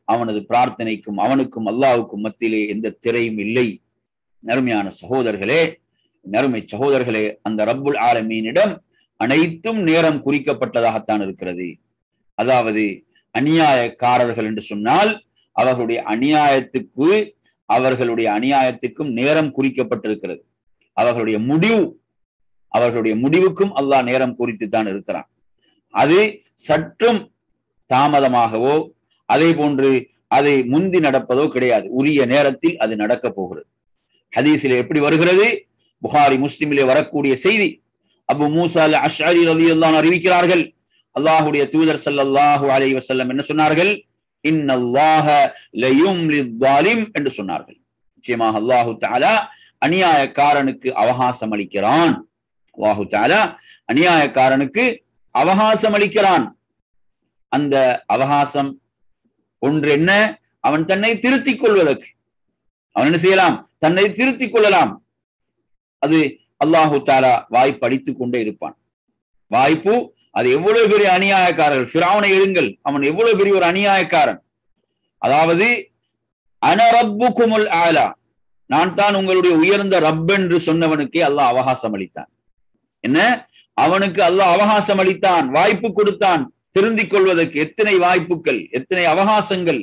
அவனது பிரார்த்தனைக்கும் அவனுக்கும் அல்லாவுக்கும் மத்தியிலே எந்த திரையும் இல்லை நறுமையான சகோதரர்களே நறுமை சகோதரர்களே அந்த ரப்புல் ஆலமீனிடம் அனைத்தும் நேரம் குறிக்கப்பட்டதாகத்தான் இருக்கிறது அதாவது அநியாயக்காரர்கள் என்று சொன்னால் அவர்களுடைய அநியாயத்துக்கு அவர்களுடைய அநியாயத்துக்கும் நேரம் குறிக்கப்பட்டிருக்கிறது அவர்களுடைய முடிவு அவர்களுடைய முடிவுக்கும் அல்லாஹ் நேரம் குறித்து தான் இருக்கிறான் அது சற்றும் தாமதமாகவோ அதே போன்று அதை முந்தி நடப்பதோ கிடையாது உரிய நேரத்தில் அது நடக்க போகிறது ஹதீஸில் எப்படி வருகிறது புகாரி முஸ்லிமிலே வரக்கூடிய செய்தி அபு மூசா அல் அஷ்அரி ரலியல்லாஹு அறிவிக்கிறார்கள் அல்லாஹ்வுடைய தூதர் ஸல்லல்லாஹு அலைஹி வஸல்லம் என்ன சொன்னார்கள் இன்னல்லாஹ லயும்லி ஸாலிம் என்று சொன்னார்கள் நிச்சயமாக அல்லாஹு தஆலா அநியாயக்காரனுக்கு அவகாசம் அளிக்கிறான் அல்லாஹு தஆலா அநியாயக்காரனுக்கு அவகாசம் அளிக்கிறான் அந்த அவகாசம் ஒன்று என்ன அவன் தன்னை திருத்திக் கொள்வதற்கு அவன் என்ன செய்யலாம் தன்னை திருத்திக் கொள்ளலாம் அது அல்லாஹு தாலா வாய்ப்பு அடித்துக் கொண்டே இருப்பான் வாய்ப்பு அது எவ்வளவு பெரிய அநியாயக்காரர்கள் ஃபிரௌனை எடுங்கள் அவன் எவ்வளவு பெரிய ஒரு அநியாயக்காரன் அதாவது அனரப்புக்குமுல் ஆலா நான் தான் உங்களுடைய உயர்ந்த ரப் என்று சொன்னவனுக்கே அல்லாஹ் அவகாசம் அளித்தான் என்ன அவனுக்கு அல்லாஹ் அவகாசம் அளித்தான் வாய்ப்பு கொடுத்தான் திருந்திக் கொள்வதற்கு எத்தனை வாய்ப்புகள் எத்தனை அவகாசங்கள்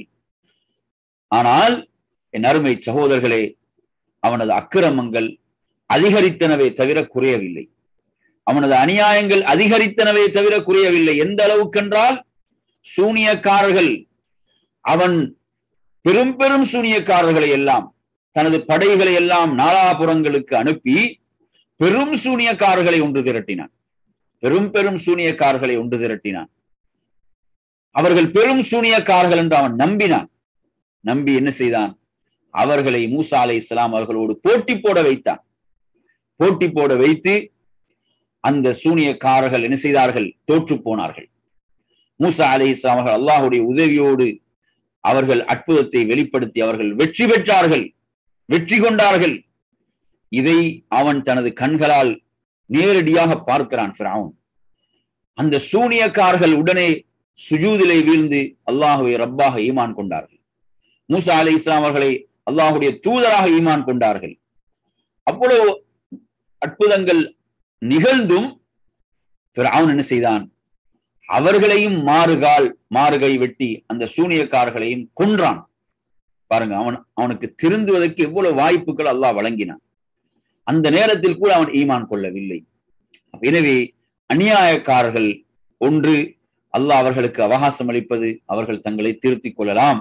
ஆனால் என் அருமை சகோதரர்களே அவனது அக்கிரமங்கள் அதிகரித்தனவே தவிர குறையவில்லை அவனது அநியாயங்கள் அதிகரித்தனவே தவிர குறையவில்லை எந்த அளவுக்கென்றால் சூனியக்காரர்கள் அவன் பெரும் பெரும் சூனியக்காரர்களை எல்லாம் தனது படைகளை எல்லாம் நாலாபுரங்களுக்கு அனுப்பி பெரும் சூனியக்காரர்களை ஒன்று திரட்டினான் பெரும் பெரும் சூனியக்காரர்களை ஒன்று திரட்டினான் அவர்கள் பெரும் சூனியக்காரர்கள் என்று அவன் நம்பினான் நம்பி என்ன செய்தான் அவர்களை மூசா அலை இஸ்லாம் அவர்களோடு போட்டி போட வைத்தான் போட்டி போட வைத்து அந்த சூனியக்காரர்கள் என்ன செய்தார்கள் தோற்று போனார்கள் மூசா அலை இஸ்லாம் அவர்கள் அல்லாஹுடைய உதவியோடு அவர்கள் அற்புதத்தை வெளிப்படுத்தி அவர்கள் வெற்றி பெற்றார்கள் வெற்றி கொண்டார்கள் இதை அவன் தனது கண்களால் நேரடியாக பார்க்கிறான் ஃபிரௌன் அந்த சூனியக்காரர்கள் உடனே சுஜூதிலே வீழ்ந்து அல்லாஹுவை ரப்பாக ஈமான் கொண்டார்கள் மூசா அலி இஸ்லாம் அவர்களை அல்லாஹுடைய தூதராக ஈமான் கொண்டார்கள் அவ்வளவு அற்புதங்கள் நிகழ்ந்தும் ஃபிரௌன் என்ன செய்தான் அவர்களையும் மாறுகால் மாறுகை வெட்டி அந்த சூனியக்காரர்களையும் கொன்றான் பாருங்க அவன் அவனுக்கு திருந்துவதற்கு எவ்வளவு வாய்ப்புகள் அல்லாஹ் வழங்கினான் அந்த நேரத்தில் கூட அவன் ஈமான் கொள்ளவில்லை எனவே அநியாயக்காரர்கள் ஒன்று அல்லாஹ் அவர்களுக்கு அவகாசம் அளிப்பது அவர்கள் தங்களை திருத்திக் கொள்ளலாம்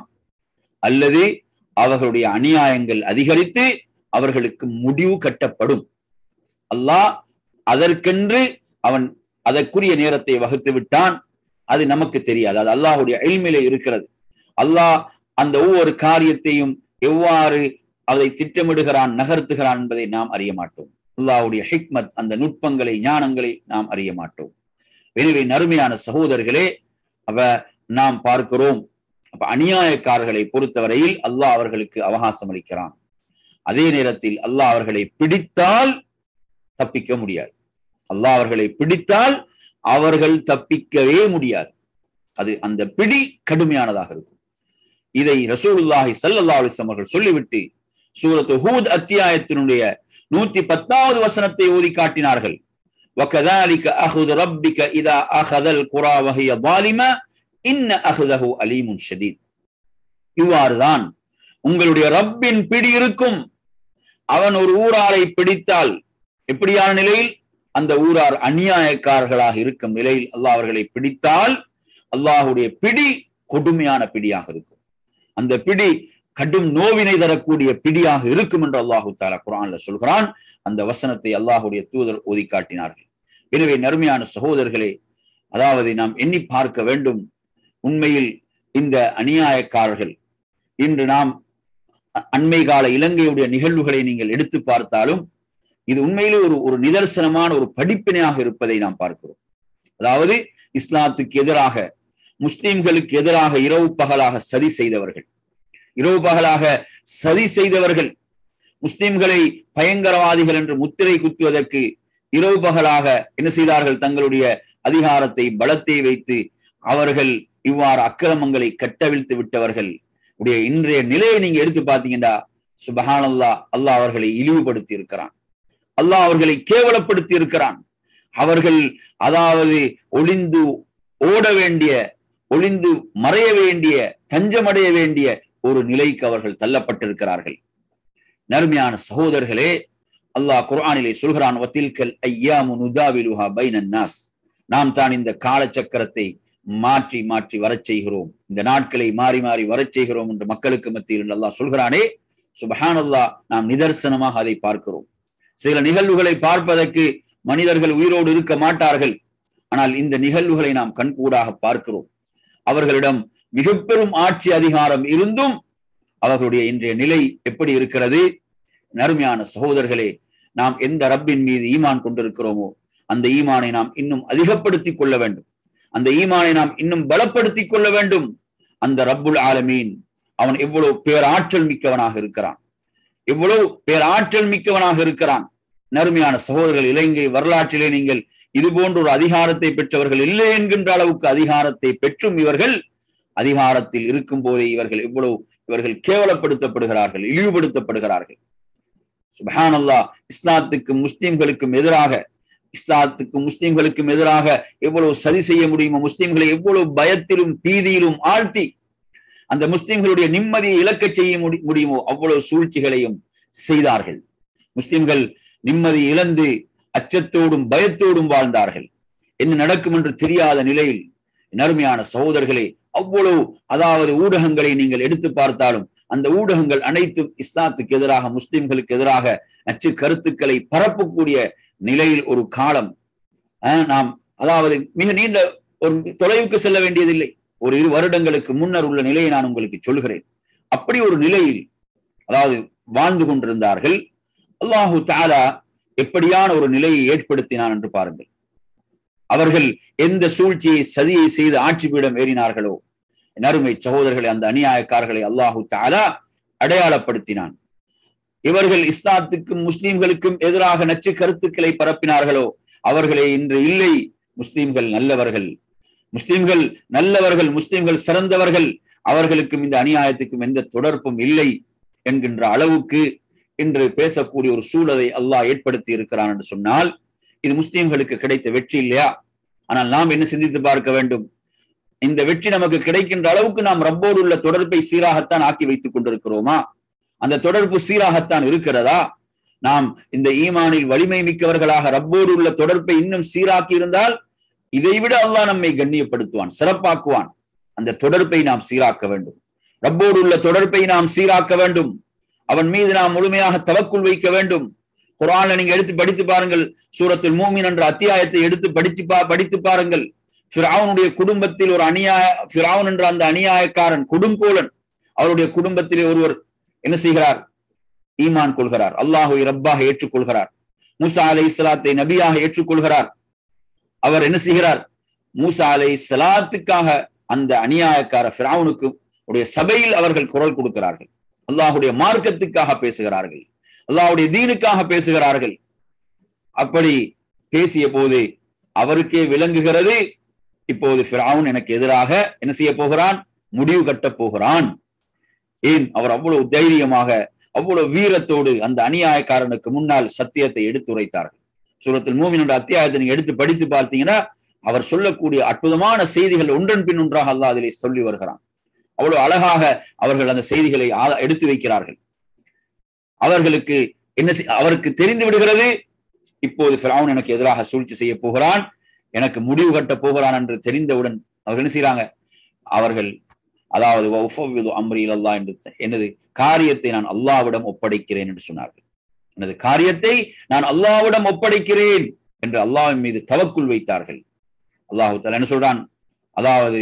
அல்லது அவர்களுடைய அநியாயங்கள் அதிகரித்து அவர்களுக்கு முடிவு கட்டப்படும் அல்லாஹ் அதற்கென்று அவன் அதற்குரிய நேரத்தை வகுத்து விட்டான் அது நமக்கு தெரியாது அது அல்லாஹுடைய எல்மையில இருக்கிறது அல்லாஹ் அந்த ஒவ்வொரு காரியத்தையும் எவ்வாறு அதை திட்டமிடுகிறான் நகர்த்துகிறான் என்பதை நாம் அறிய மாட்டோம் அல்லாஹுடைய ஹிக்மத் அந்த நுட்பங்களை ஞானங்களை நாம் அறிய மாட்டோம் எனவே நறுமையான சகோதரர்களே அவ நாம் பார்க்கிறோம் அப்ப அநியாயக்காரர்களை பொறுத்தவரையில் அல்லாஹ் அவர்களுக்கு அவகாசம் அளிக்கிறான் அதே நேரத்தில் அல்லாஹ் அவர்களை பிடித்தால் தப்பிக்க முடியாது அல்லாஹ் அவர்களை பிடித்தால் அவர்கள் தப்பிக்கவே முடியாது அது அந்த பிடி கடுமையானதாக இருக்கும் இதை ரசூலுல்லாஹி சல்லல்லாஹு அலைஹி அவர்கள் சொல்லிவிட்டு சூரத்து ஹூத் அத்தியாயத்தினுடைய நூத்தி பத்தாவது வசனத்தை ஓதி காட்டினார்கள் وكذلك أخذ ربك إذا أخذ القرى وهي ظالمة إن أخذه أليم شديد இவ்வாறுதான் உங்களுடைய ரப்பின் பிடி இருக்கும் அவன் ஒரு ஊராரை பிடித்தால் எப்படியான நிலையில் அந்த ஊரார் அநியாயக்காரர்களாக இருக்கும் நிலையில் அல்லாஹ் அவர்களை பிடித்தால் அல்லாஹுடைய பிடி கொடுமையான பிடியாக இருக்கும் அந்த பிடி கடும் நோவினை தரக்கூடிய பிடியாக இருக்கும் என்று அல்லாஹு தாலா குரான்ல சொல்கிறான் அந்த வசனத்தை அல்லாஹுடைய தூதர் ஓதி காட்டினார்கள் எனவே நறுமையான சகோதரர்களே அதாவது நாம் எண்ணி பார்க்க வேண்டும் உண்மையில் இந்த அநியாயக்காரர்கள் இன்று நாம் அண்மை கால இலங்கையுடைய நிகழ்வுகளை நீங்கள் எடுத்து பார்த்தாலும் இது உண்மையிலே ஒரு ஒரு நிதர்சனமான ஒரு படிப்பினையாக இருப்பதை நாம் பார்க்கிறோம் அதாவது இஸ்லாத்துக்கு எதிராக முஸ்லிம்களுக்கு எதிராக இரவு பகலாக சதி செய்தவர்கள் இரவு பகலாக சதி செய்தவர்கள் முஸ்லிம்களை பயங்கரவாதிகள் என்று முத்திரை குத்துவதற்கு இரவு பகலாக என்ன செய்தார்கள் தங்களுடைய அதிகாரத்தை பலத்தை வைத்து அவர்கள் இவ்வாறு அக்கிரமங்களை கட்டவிழ்த்து விட்டவர்கள் உடைய இன்றைய நிலையை நீங்க எடுத்து பார்த்தீங்கன்னா சுபஹானல்லா அல்லாஹ் அவர்களை இழிவுபடுத்தி இருக்கிறான் அல்லாஹ் அவர்களை கேவலப்படுத்தி இருக்கிறான் அவர்கள் அதாவது ஒளிந்து ஓட வேண்டிய ஒளிந்து மறைய வேண்டிய தஞ்சமடைய வேண்டிய ஒரு நிலைக்கு அவர்கள் தள்ளப்பட்டிருக்கிறார்கள் நறுமையான சகோதரர்களே அல்லாஹ் குர்ஆனிலே சொல்கிறான் வத்தில்கல் ஐயாமு நுதாவிலுஹா பைனன் நாஸ் நாம் தான் இந்த காலச்சக்கரத்தை மாற்றி மாற்றி வரச் செய்கிறோம் இந்த நாட்களை மாறி மாறி வரச் செய்கிறோம் என்று மக்களுக்கு மத்தியில் அல்லாஹ் சொல்கிறானே சுபஹானல்லா நாம் நிதர்சனமாக அதை பார்க்கிறோம் சில நிகழ்வுகளை பார்ப்பதற்கு மனிதர்கள் உயிரோடு இருக்க மாட்டார்கள் ஆனால் இந்த நிகழ்வுகளை நாம் கண்கூடாக பார்க்கிறோம் அவர்களிடம் மிக பெரும் ஆட்சி அதிகாரம் இருந்தும் அவர்களுடைய இன்றைய நிலை எப்படி இருக்கிறது நறுமையான சகோதரர்களே நாம் எந்த ரப்பின் மீது ஈமான் கொண்டிருக்கிறோமோ அந்த ஈமானை நாம் இன்னும் அதிகப்படுத்திக் கொள்ள வேண்டும் அந்த ஈமானை நாம் இன்னும் பலப்படுத்திக் கொள்ள வேண்டும் அந்த ரப்புல் ஆலமீன் அவன் எவ்வளவு பேராற்றல் மிக்கவனாக இருக்கிறான் எவ்வளவு பேராற்றல் மிக்கவனாக இருக்கிறான் நறுமையான சகோதரர்கள் இலங்கை வரலாற்றிலே நீங்கள் இது போன்ற ஒரு அதிகாரத்தை பெற்றவர்கள் இல்லை என்கின்ற அளவுக்கு அதிகாரத்தை பெற்றும் இவர்கள் அதிகாரத்தில் இருக்கும் போதே இவர்கள் எவ்வளவு இவர்கள் கேவலப்படுத்தப்படுகிறார்கள் இழிவுபடுத்தப்படுகிறார்கள் சுபஹானல்லா இஸ்லாத்துக்கும் முஸ்லிம்களுக்கும் எதிராக இஸ்லாத்துக்கும் முஸ்லிம்களுக்கும் எதிராக எவ்வளவு சதி செய்ய முடியுமோ முஸ்லிம்களை எவ்வளவு பயத்திலும் பீதியிலும் ஆழ்த்தி அந்த முஸ்லிம்களுடைய நிம்மதியை இழக்க செய்ய முடியுமோ அவ்வளவு சூழ்ச்சிகளையும் செய்தார்கள் முஸ்லிம்கள் நிம்மதி இழந்து அச்சத்தோடும் பயத்தோடும் வாழ்ந்தார்கள் என்ன நடக்கும் என்று தெரியாத நிலையில் நறுமையான சகோதரர்களே அவ்வளவு அதாவது ஊடகங்களை நீங்கள் எடுத்து பார்த்தாலும் அந்த ஊடகங்கள் அனைத்தும் இஸ்லாத்துக்கு எதிராக முஸ்லிம்களுக்கு எதிராக நச்சு கருத்துக்களை பரப்பக்கூடிய நிலையில் ஒரு காலம் நாம் அதாவது மிக நீண்ட ஒரு தொலைவுக்கு செல்ல வேண்டியதில்லை ஒரு இரு வருடங்களுக்கு முன்னர் உள்ள நிலையை நான் உங்களுக்கு சொல்கிறேன் அப்படி ஒரு நிலையில் அதாவது வாழ்ந்து கொண்டிருந்தார்கள் அல்லாஹு தாலா எப்படியான ஒரு நிலையை ஏற்படுத்தினான் என்று பாருங்கள் அவர்கள் எந்த சூழ்ச்சியை சதியை செய்து ஆட்சி பீடம் ஏறினார்களோ நறுமை சகோதரர்களை அந்த அநியாயக்காரர்களை அல்லாஹு தாலா அடையாளப்படுத்தினான் இவர்கள் இஸ்லாத்துக்கும் முஸ்லிம்களுக்கும் எதிராக நச்சு கருத்துக்களை பரப்பினார்களோ அவர்களே இன்று இல்லை முஸ்லிம்கள் நல்லவர்கள் முஸ்லிம்கள் நல்லவர்கள் முஸ்லிம்கள் சிறந்தவர்கள் அவர்களுக்கும் இந்த அநியாயத்துக்கும் எந்த தொடர்பும் இல்லை என்கின்ற அளவுக்கு இன்று பேசக்கூடிய ஒரு சூழலை அல்லாஹ் ஏற்படுத்தி இருக்கிறான் என்று சொன்னால் இது முஸ்லிம்களுக்கு கிடைத்த வெற்றி இல்லையா ஆனால் நாம் என்ன சிந்தித்து பார்க்க வேண்டும் இந்த வெற்றி நமக்கு கிடைக்கின்ற அளவுக்கு நாம் ரப்போடு உள்ள தொடர்பை சீராகத்தான் ஆக்கி வைத்துக் கொண்டிருக்கிறோமா அந்த தொடர்பு சீராகத்தான் இருக்கிறதா நாம் இந்த ஈமானில் வலிமை மிக்கவர்களாக ரப்போடு உள்ள தொடர்பை இன்னும் சீராக்கி இருந்தால் இதைவிட அல்லாஹ் நம்மை கண்ணியப்படுத்துவான் சிறப்பாக்குவான் அந்த தொடர்பை நாம் சீராக்க வேண்டும் ரப்போடு உள்ள தொடர்பை நாம் சீராக்க வேண்டும் அவன் மீது நாம் முழுமையாக தவக்குள் வைக்க வேண்டும் குரான்ல நீங்க எடுத்து படித்து பாருங்கள் சூரத்தில் மூமின் என்ற அத்தியாயத்தை எடுத்து படித்து பா படித்து பாருங்கள் ஃபிராவுனுடைய குடும்பத்தில் ஒரு அநியாய ஃபிராவுன் என்ற அந்த அநியாயக்காரன் கொடுங்கோலன் அவருடைய குடும்பத்திலே ஒருவர் என்ன செய்கிறார் ஈமான் கொள்கிறார் அல்லாஹுவை ரப்பாக ஏற்றுக்கொள்கிறார் மூசா அலை இஸ்லாத்தை நபியாக ஏற்றுக்கொள்கிறார் அவர் என்ன செய்கிறார் மூசா அலை சலாத்துக்காக அந்த அநியாயக்கார ஃபிராவுனுக்கு உடைய சபையில் அவர்கள் குரல் கொடுக்கிறார்கள் அல்லாஹுடைய மார்க்கத்துக்காக பேசுகிறார்கள் அல்லாஹுடைய தீனுக்காக பேசுகிறார்கள் அப்படி பேசிய போது அவருக்கே விளங்குகிறது இப்போது ஃபிராவுன் எனக்கு எதிராக என்ன செய்ய போகிறான் முடிவு கட்டப் போகிறான் ஏன் அவர் அவ்வளவு தைரியமாக அவ்வளவு வீரத்தோடு அந்த அநியாயக்காரனுக்கு முன்னால் சத்தியத்தை எடுத்துரைத்தார்கள் சூரத்தில் மூமின் என்ற அத்தியாயத்தை நீங்க எடுத்து படித்து பார்த்தீங்கன்னா அவர் சொல்லக்கூடிய அற்புதமான செய்திகள் ஒன்றன் பின் ஒன்றாக அல்லாஹ் அதிலே சொல்லி வருகிறான் அவ்வளவு அழகாக அவர்கள் அந்த செய்திகளை எடுத்து வைக்கிறார்கள் அவர்களுக்கு என்ன அவருக்கு தெரிந்து விடுகிறது இப்போது ஃபிரௌன் எனக்கு எதிராக சூழ்ச்சி செய்ய போகிறான் எனக்கு முடிவு கட்ட போகிறான் என்று தெரிந்தவுடன் அவர்கள் என்ன செய்யறாங்க அவர்கள் அதாவது அம்ரியில் அல்லா என்று எனது காரியத்தை நான் அல்லாவிடம் ஒப்படைக்கிறேன் என்று சொன்னார்கள் எனது காரியத்தை நான் அல்லாவிடம் ஒப்படைக்கிறேன் என்று அல்லாவின் மீது தவக்குள் வைத்தார்கள் அல்லாஹு தலா என்ன சொல்றான் அதாவது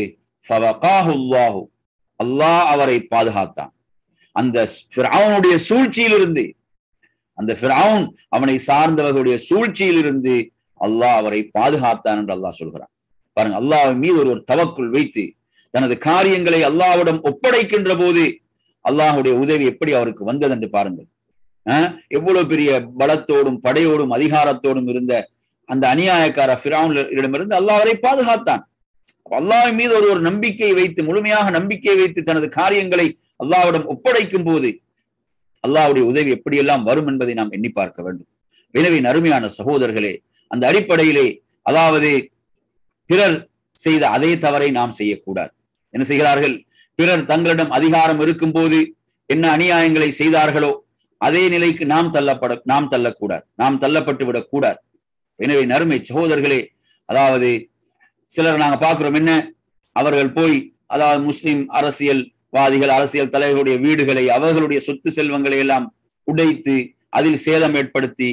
அல்லாஹ் அவரை பாதுகாத்தான் அந்த ஃபிரௌனுடைய சூழ்ச்சியிலிருந்து அந்த ஃபிரௌன் அவனை சார்ந்தவர்களுடைய சூழ்ச்சியிலிருந்து அல்லாஹ் அவரை பாதுகாத்தான் என்று அல்லாஹ் சொல்கிறான் பாருங்க அல்லாஹ் மீது ஒரு ஒரு தவக்குள் வைத்து தனது காரியங்களை அல்லாவிடம் ஒப்படைக்கின்ற போது அல்லாஹுடைய உதவி எப்படி அவருக்கு வந்தது என்று பாருங்கள் எவ்வளவு பெரிய பலத்தோடும் படையோடும் அதிகாரத்தோடும் இருந்த அந்த அநியாயக்கார ஃபிரௌனிடமிருந்து அல்லாஹ் அவரை பாதுகாத்தான் அல்லாஹ் மீது ஒரு ஒரு நம்பிக்கை வைத்து முழுமையாக நம்பிக்கை வைத்து தனது காரியங்களை அல்லாவிடம் ஒப்படைக்கும் போது அல்லாவுடைய உதவி எப்படியெல்லாம் வரும் என்பதை நாம் எண்ணி பார்க்க வேண்டும் எனவே அருமையான சகோதரர்களே அந்த அடிப்படையிலே அதாவது பிறர் செய்த அதே தவறை நாம் செய்யக்கூடாது என்ன செய்கிறார்கள் பிறர் தங்களிடம் அதிகாரம் இருக்கும் போது என்ன அநியாயங்களை செய்தார்களோ அதே நிலைக்கு நாம் தள்ளப்பட நாம் தள்ளக்கூடாது நாம் தள்ளப்பட்டு விடக்கூடாது எனவே நறுமை சகோதரர்களே அதாவது சிலர் நாங்க பார்க்கிறோம் என்ன அவர்கள் போய் அதாவது முஸ்லிம் அரசியல்வாதிகள் அரசியல் தலைவர்களுடைய வீடுகளை அவர்களுடைய சொத்து செல்வங்களை எல்லாம் உடைத்து அதில் சேதம் ஏற்படுத்தி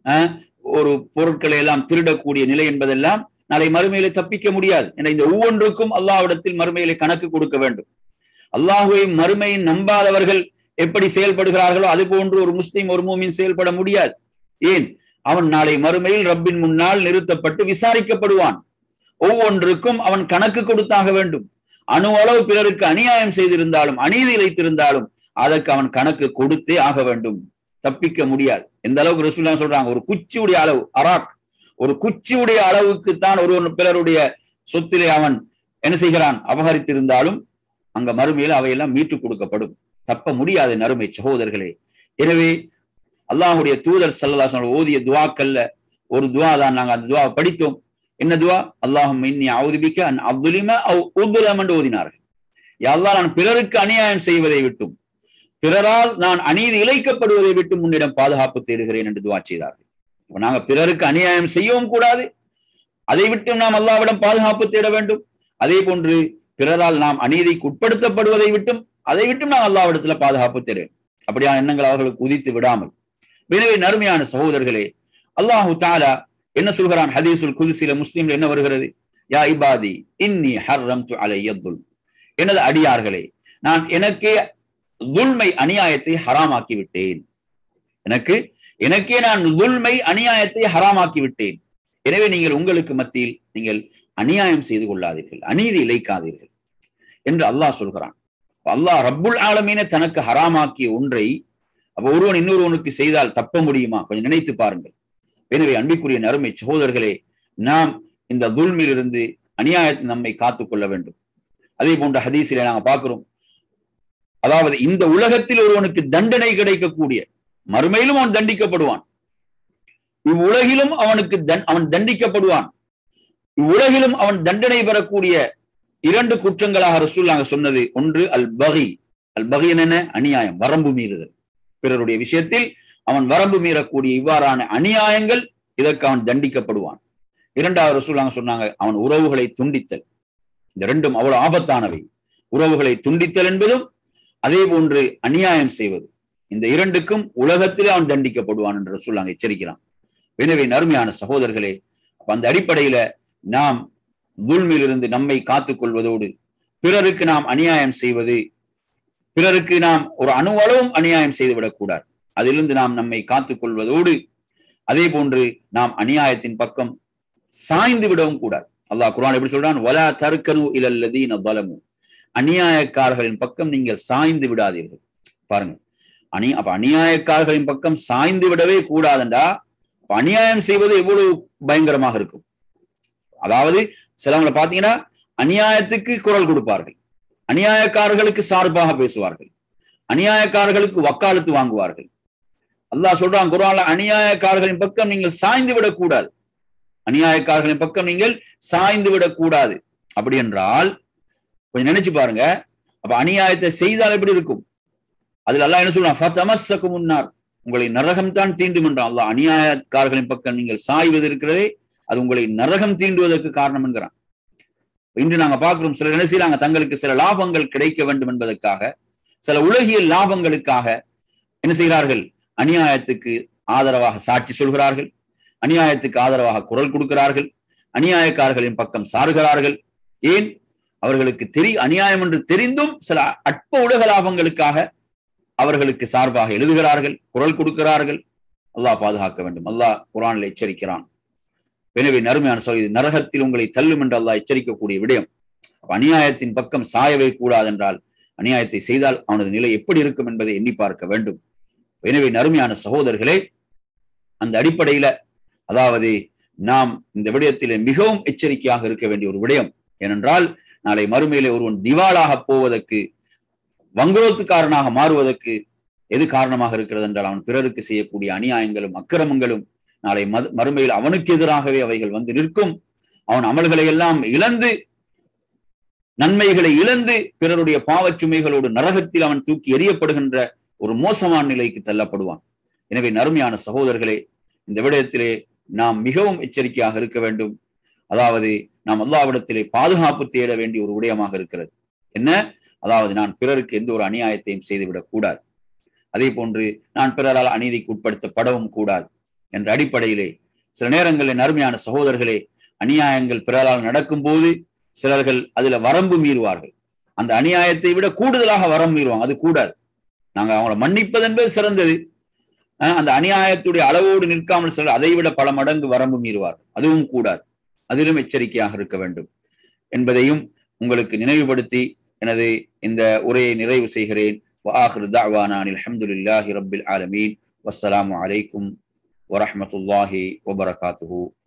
ஒரு பொருட்களை எல்லாம் திருடக்கூடிய நிலை என்பதெல்லாம் நாளை மறுமையிலே தப்பிக்க முடியாது என இந்த ஒவ்வொன்றுக்கும் அல்லாவிடத்தில் மறுமையிலே கணக்கு கொடுக்க வேண்டும் அல்லாஹுவை மறுமையின் நம்பாதவர்கள் எப்படி செயல்படுகிறார்களோ அது போன்று ஒரு முஸ்லீம் ஒரு மூமின் செயல்பட முடியாது ஏன் அவன் நாளை மறுமையில் ரப்பின் முன்னால் நிறுத்தப்பட்டு விசாரிக்கப்படுவான் ஒவ்வொன்றுக்கும் அவன் கணக்கு கொடுத்தாக வேண்டும் அணு அளவு பிறருக்கு அநியாயம் செய்திருந்தாலும் அநீதி இழைத்திருந்தாலும் அதற்கு அவன் கணக்கு கொடுத்தே ஆக வேண்டும் தப்பிக்க முடியாது எந்த அளவுக்கு ரசூல்லா சொல்றாங்க ஒரு குச்சியுடைய அளவு அராக் ஒரு குச்சியுடைய அளவுக்கு தான் ஒரு பிறருடைய சொத்திலே அவன் என்ன செய்கிறான் அபகரித்திருந்தாலும் அங்க மறுமையில் அவையெல்லாம் மீட்டுக் கொடுக்கப்படும் தப்ப முடியாது நறுமை சகோதரர்களே எனவே அல்லாஹுடைய தூதர் சல்லா ஓதிய துவாக்கல்ல ஒரு துவா தான் நாங்க அந்த துவா படித்தோம் என்ன துவா அல்லாஹும் இன்னி அவுதுபிக்க அன் அப்துலிம உதுலம் என்று ஓதினார்கள் யாழ்லா நான் பிறருக்கு அநியாயம் செய்வதை விட்டும் பிறரால் நான் அநீதி இழைக்கப்படுவதை விட்டு முன்னிடம் பாதுகாப்பு தேடுகிறேன் என்று துவா செய்தார்கள் நாங்க பிறருக்கு அநியாயம் செய்யவும் கூடாது அதை விட்டும் நாம் அல்லாவிடம் பாதுகாப்பு தேட வேண்டும் அதே போன்று பிறரால் நாம் அநீதிக்கு உட்படுத்தப்படுவதை விட்டும் அதை விட்டும் நாம் அல்லாவிடத்துல பாதுகாப்பு தேட அப்படியான எண்ணங்கள் அவர்களுக்கு உதித்து விடாமல் எனவே நறுமையான சகோதரர்களே அல்லாஹு தாலா என்ன சொல்கிறான் ஹதீசுல் குதிசில முஸ்லீம்ல என்ன வருகிறது யா இபாதி இன்னி ஹர்ரம் து அலையத்துல் எனது அடியார்களே நான் எனக்கே துல்மை அநியாயத்தை ஹராமாக்கி விட்டேன் எனக்கு எனக்கே நான் துல்மை அநியாயத்தை ஹராமாக்கி விட்டேன் எனவே நீங்கள் உங்களுக்கு மத்தியில் நீங்கள் அநியாயம் செய்து கொள்ளாதீர்கள் அநீதி இழைக்காதீர்கள் என்று அல்லாஹ் சொல்கிறான் அல்லாஹ் ரப்புல் ஆலமீன தனக்கு ஹராமாக்கிய ஒன்றை அப்ப ஒருவன் இன்னொருவனுக்கு செய்தால் தப்ப முடியுமா கொஞ்சம் நினைத்து பாருங்கள் எனவே அன்பிற்குரிய நறுமை சகோதரர்களே நாம் இந்த துல்மில் இருந்து அநியாயத்தை நம்மை காத்துக் கொள்ள வேண்டும் அதே போன்ற ஹதீசில நாங்க பார்க்கிறோம் அதாவது இந்த உலகத்தில் ஒருவனுக்கு தண்டனை கிடைக்கக்கூடிய மறுமையிலும் அவன் தண்டிக்கப்படுவான் இவ்வுலகிலும் அவனுக்கு அவன் தண்டிக்கப்படுவான் இவ்வுலகிலும் அவன் தண்டனை பெறக்கூடிய இரண்டு குற்றங்களாக ரசூல் நாங்க சொன்னது ஒன்று அல் பகி அல் பகி என்ன அநியாயம் வரம்பு மீறுதல் பிறருடைய விஷயத்தில் அவன் வரம்பு மீறக்கூடிய இவ்வாறான அநியாயங்கள் இதற்கு அவன் தண்டிக்கப்படுவான் இரண்டாவது ரசூலாங்க சொன்னாங்க அவன் உறவுகளை துண்டித்தல் இந்த ரெண்டும் அவ்வளவு ஆபத்தானவை உறவுகளை துண்டித்தல் என்பதும் அதே போன்று அநியாயம் செய்வது இந்த இரண்டுக்கும் உலகத்திலே அவன் தண்டிக்கப்படுவான் என்று ரசூலாங்க எச்சரிக்கிறான் எனவே நறுமையான சகோதரர்களே அந்த அடிப்படையில நாம் துல்மிலிருந்து நம்மை காத்துக் கொள்வதோடு பிறருக்கு நாம் அநியாயம் செய்வது பிறருக்கு நாம் ஒரு அணுவளவும் அநியாயம் செய்துவிடக்கூடாது அதிலிருந்து நாம் நம்மை காத்துக் கொள்வதோடு அதே போன்று நாம் அநியாயத்தின் பக்கம் சாய்ந்து விடவும் கூடாது அல்லாஹ் குரான் எப்படி சொல்றான் வலா தருக்கனு இலல்லதீன பலமு அநியாயக்காரர்களின் பக்கம் நீங்கள் சாய்ந்து விடாதீர்கள் பாருங்க அணி அப்ப அநியாயக்காரர்களின் பக்கம் சாய்ந்து விடவே கூடாதுண்டா அநியாயம் செய்வது எவ்வளவு பயங்கரமாக இருக்கும் அதாவது சிலவங்களை பாத்தீங்கன்னா அநியாயத்துக்கு குரல் கொடுப்பார்கள் அநியாயக்காரர்களுக்கு சார்பாக பேசுவார்கள் அநியாயக்காரர்களுக்கு வக்காலத்து வாங்குவார்கள் அல்லாஹ் சொல்றான் குரான்ல அநியாயக்காரர்களின் பக்கம் நீங்கள் சாய்ந்து விடக்கூடாது அநியாயக்காரர்களின் பக்கம் நீங்கள் சாய்ந்து விடக்கூடாது அப்படி என்றால் கொஞ்சம் நினைச்சு பாருங்க அப்ப அநியாயத்தை செய்தால் எப்படி இருக்கும் அதுல எல்லாம் என்ன சொல்றான் முன்னார் உங்களை நரகம் தான் தீண்டும் என்றான் அல்லாஹ் அநியாயக்காரர்களின் பக்கம் நீங்கள் சாய்வது இருக்கிறதே அது உங்களை நரகம் தீண்டுவதற்கு காரணம் என்கிறான் இன்று நாங்க பார்க்கிறோம் சிலர் என்ன செய்யறாங்க தங்களுக்கு சில லாபங்கள் கிடைக்க வேண்டும் என்பதற்காக சில உலகியல் லாபங்களுக்காக என்ன செய்கிறார்கள் அநியாயத்துக்கு ஆதரவாக சாட்சி சொல்கிறார்கள் அநியாயத்துக்கு ஆதரவாக குரல் கொடுக்கிறார்கள் அநியாயக்காரர்களின் பக்கம் சாருகிறார்கள் ஏன் அவர்களுக்கு தெரி அநியாயம் என்று தெரிந்தும் சில அற்ப உலக லாபங்களுக்காக அவர்களுக்கு சார்பாக எழுதுகிறார்கள் குரல் கொடுக்கிறார்கள் அல்லாஹ் பாதுகாக்க வேண்டும் அல்லாஹ் குரானில் எச்சரிக்கிறான் எனவே நறுமையான சொல் இது நரகத்தில் உங்களை தள்ளும் என்று அல்லாஹ் எச்சரிக்கக்கூடிய விடயம் அநியாயத்தின் பக்கம் சாயவே கூடாது என்றால் அநியாயத்தை செய்தால் அவனது நிலை எப்படி இருக்கும் என்பதை எண்ணி பார்க்க வேண்டும் எனவே நறுமையான சகோதரர்களே அந்த அடிப்படையில அதாவது நாம் இந்த விடயத்திலே மிகவும் எச்சரிக்கையாக இருக்க வேண்டிய ஒரு விடயம் ஏனென்றால் நாளை மறுமையிலே ஒருவன் திவாலாக போவதற்கு வங்குரோத்துக்காரனாக மாறுவதற்கு எது காரணமாக இருக்கிறது என்றால் அவன் பிறருக்கு செய்யக்கூடிய அநியாயங்களும் அக்கிரமங்களும் நாளை மது மறுமையில் அவனுக்கு எதிராகவே அவைகள் வந்து நிற்கும் அவன் அமல்களை எல்லாம் இழந்து நன்மைகளை இழந்து பிறருடைய பாவச் சுமைகளோடு நரகத்தில் அவன் தூக்கி எறியப்படுகின்ற ஒரு மோசமான நிலைக்கு தள்ளப்படுவான் எனவே நறுமையான சகோதரர்களே இந்த விடயத்திலே நாம் மிகவும் எச்சரிக்கையாக இருக்க வேண்டும் அதாவது நாம் அல்லாவிடத்திலே பாதுகாப்பு தேட வேண்டிய ஒரு விடயமாக இருக்கிறது என்ன அதாவது நான் பிறருக்கு எந்த ஒரு அநியாயத்தையும் செய்துவிடக் கூடாது அதே போன்று நான் பிறரால் அநீதிக்கு உட்படுத்தப்படவும் கூடாது என்ற அடிப்படையிலே சில நேரங்களில் நறுமையான சகோதரர்களே அநியாயங்கள் பிறரால் நடக்கும் போது சிலர்கள் அதுல வரம்பு மீறுவார்கள் அந்த அநியாயத்தை விட கூடுதலாக வரம்பு மீறுவாங்க அது கூடாது நாங்க அவங்கள மன்னிப்பது என்பது சிறந்தது அந்த அநியாயத்துடைய அளவோடு நிற்காமல் சிலர் அதை விட பல மடங்கு வரம்பு மீறுவார் அதுவும் கூடாது அதிலும் எச்சரிக்கையாக இருக்க வேண்டும் என்பதையும் உங்களுக்கு நினைவுபடுத்தி எனது இந்த உரையை நிறைவு செய்கிறேன் وآخر دعوانا الحمد لله رب العالمين والسلام عليكم ورحمة الله وبركاته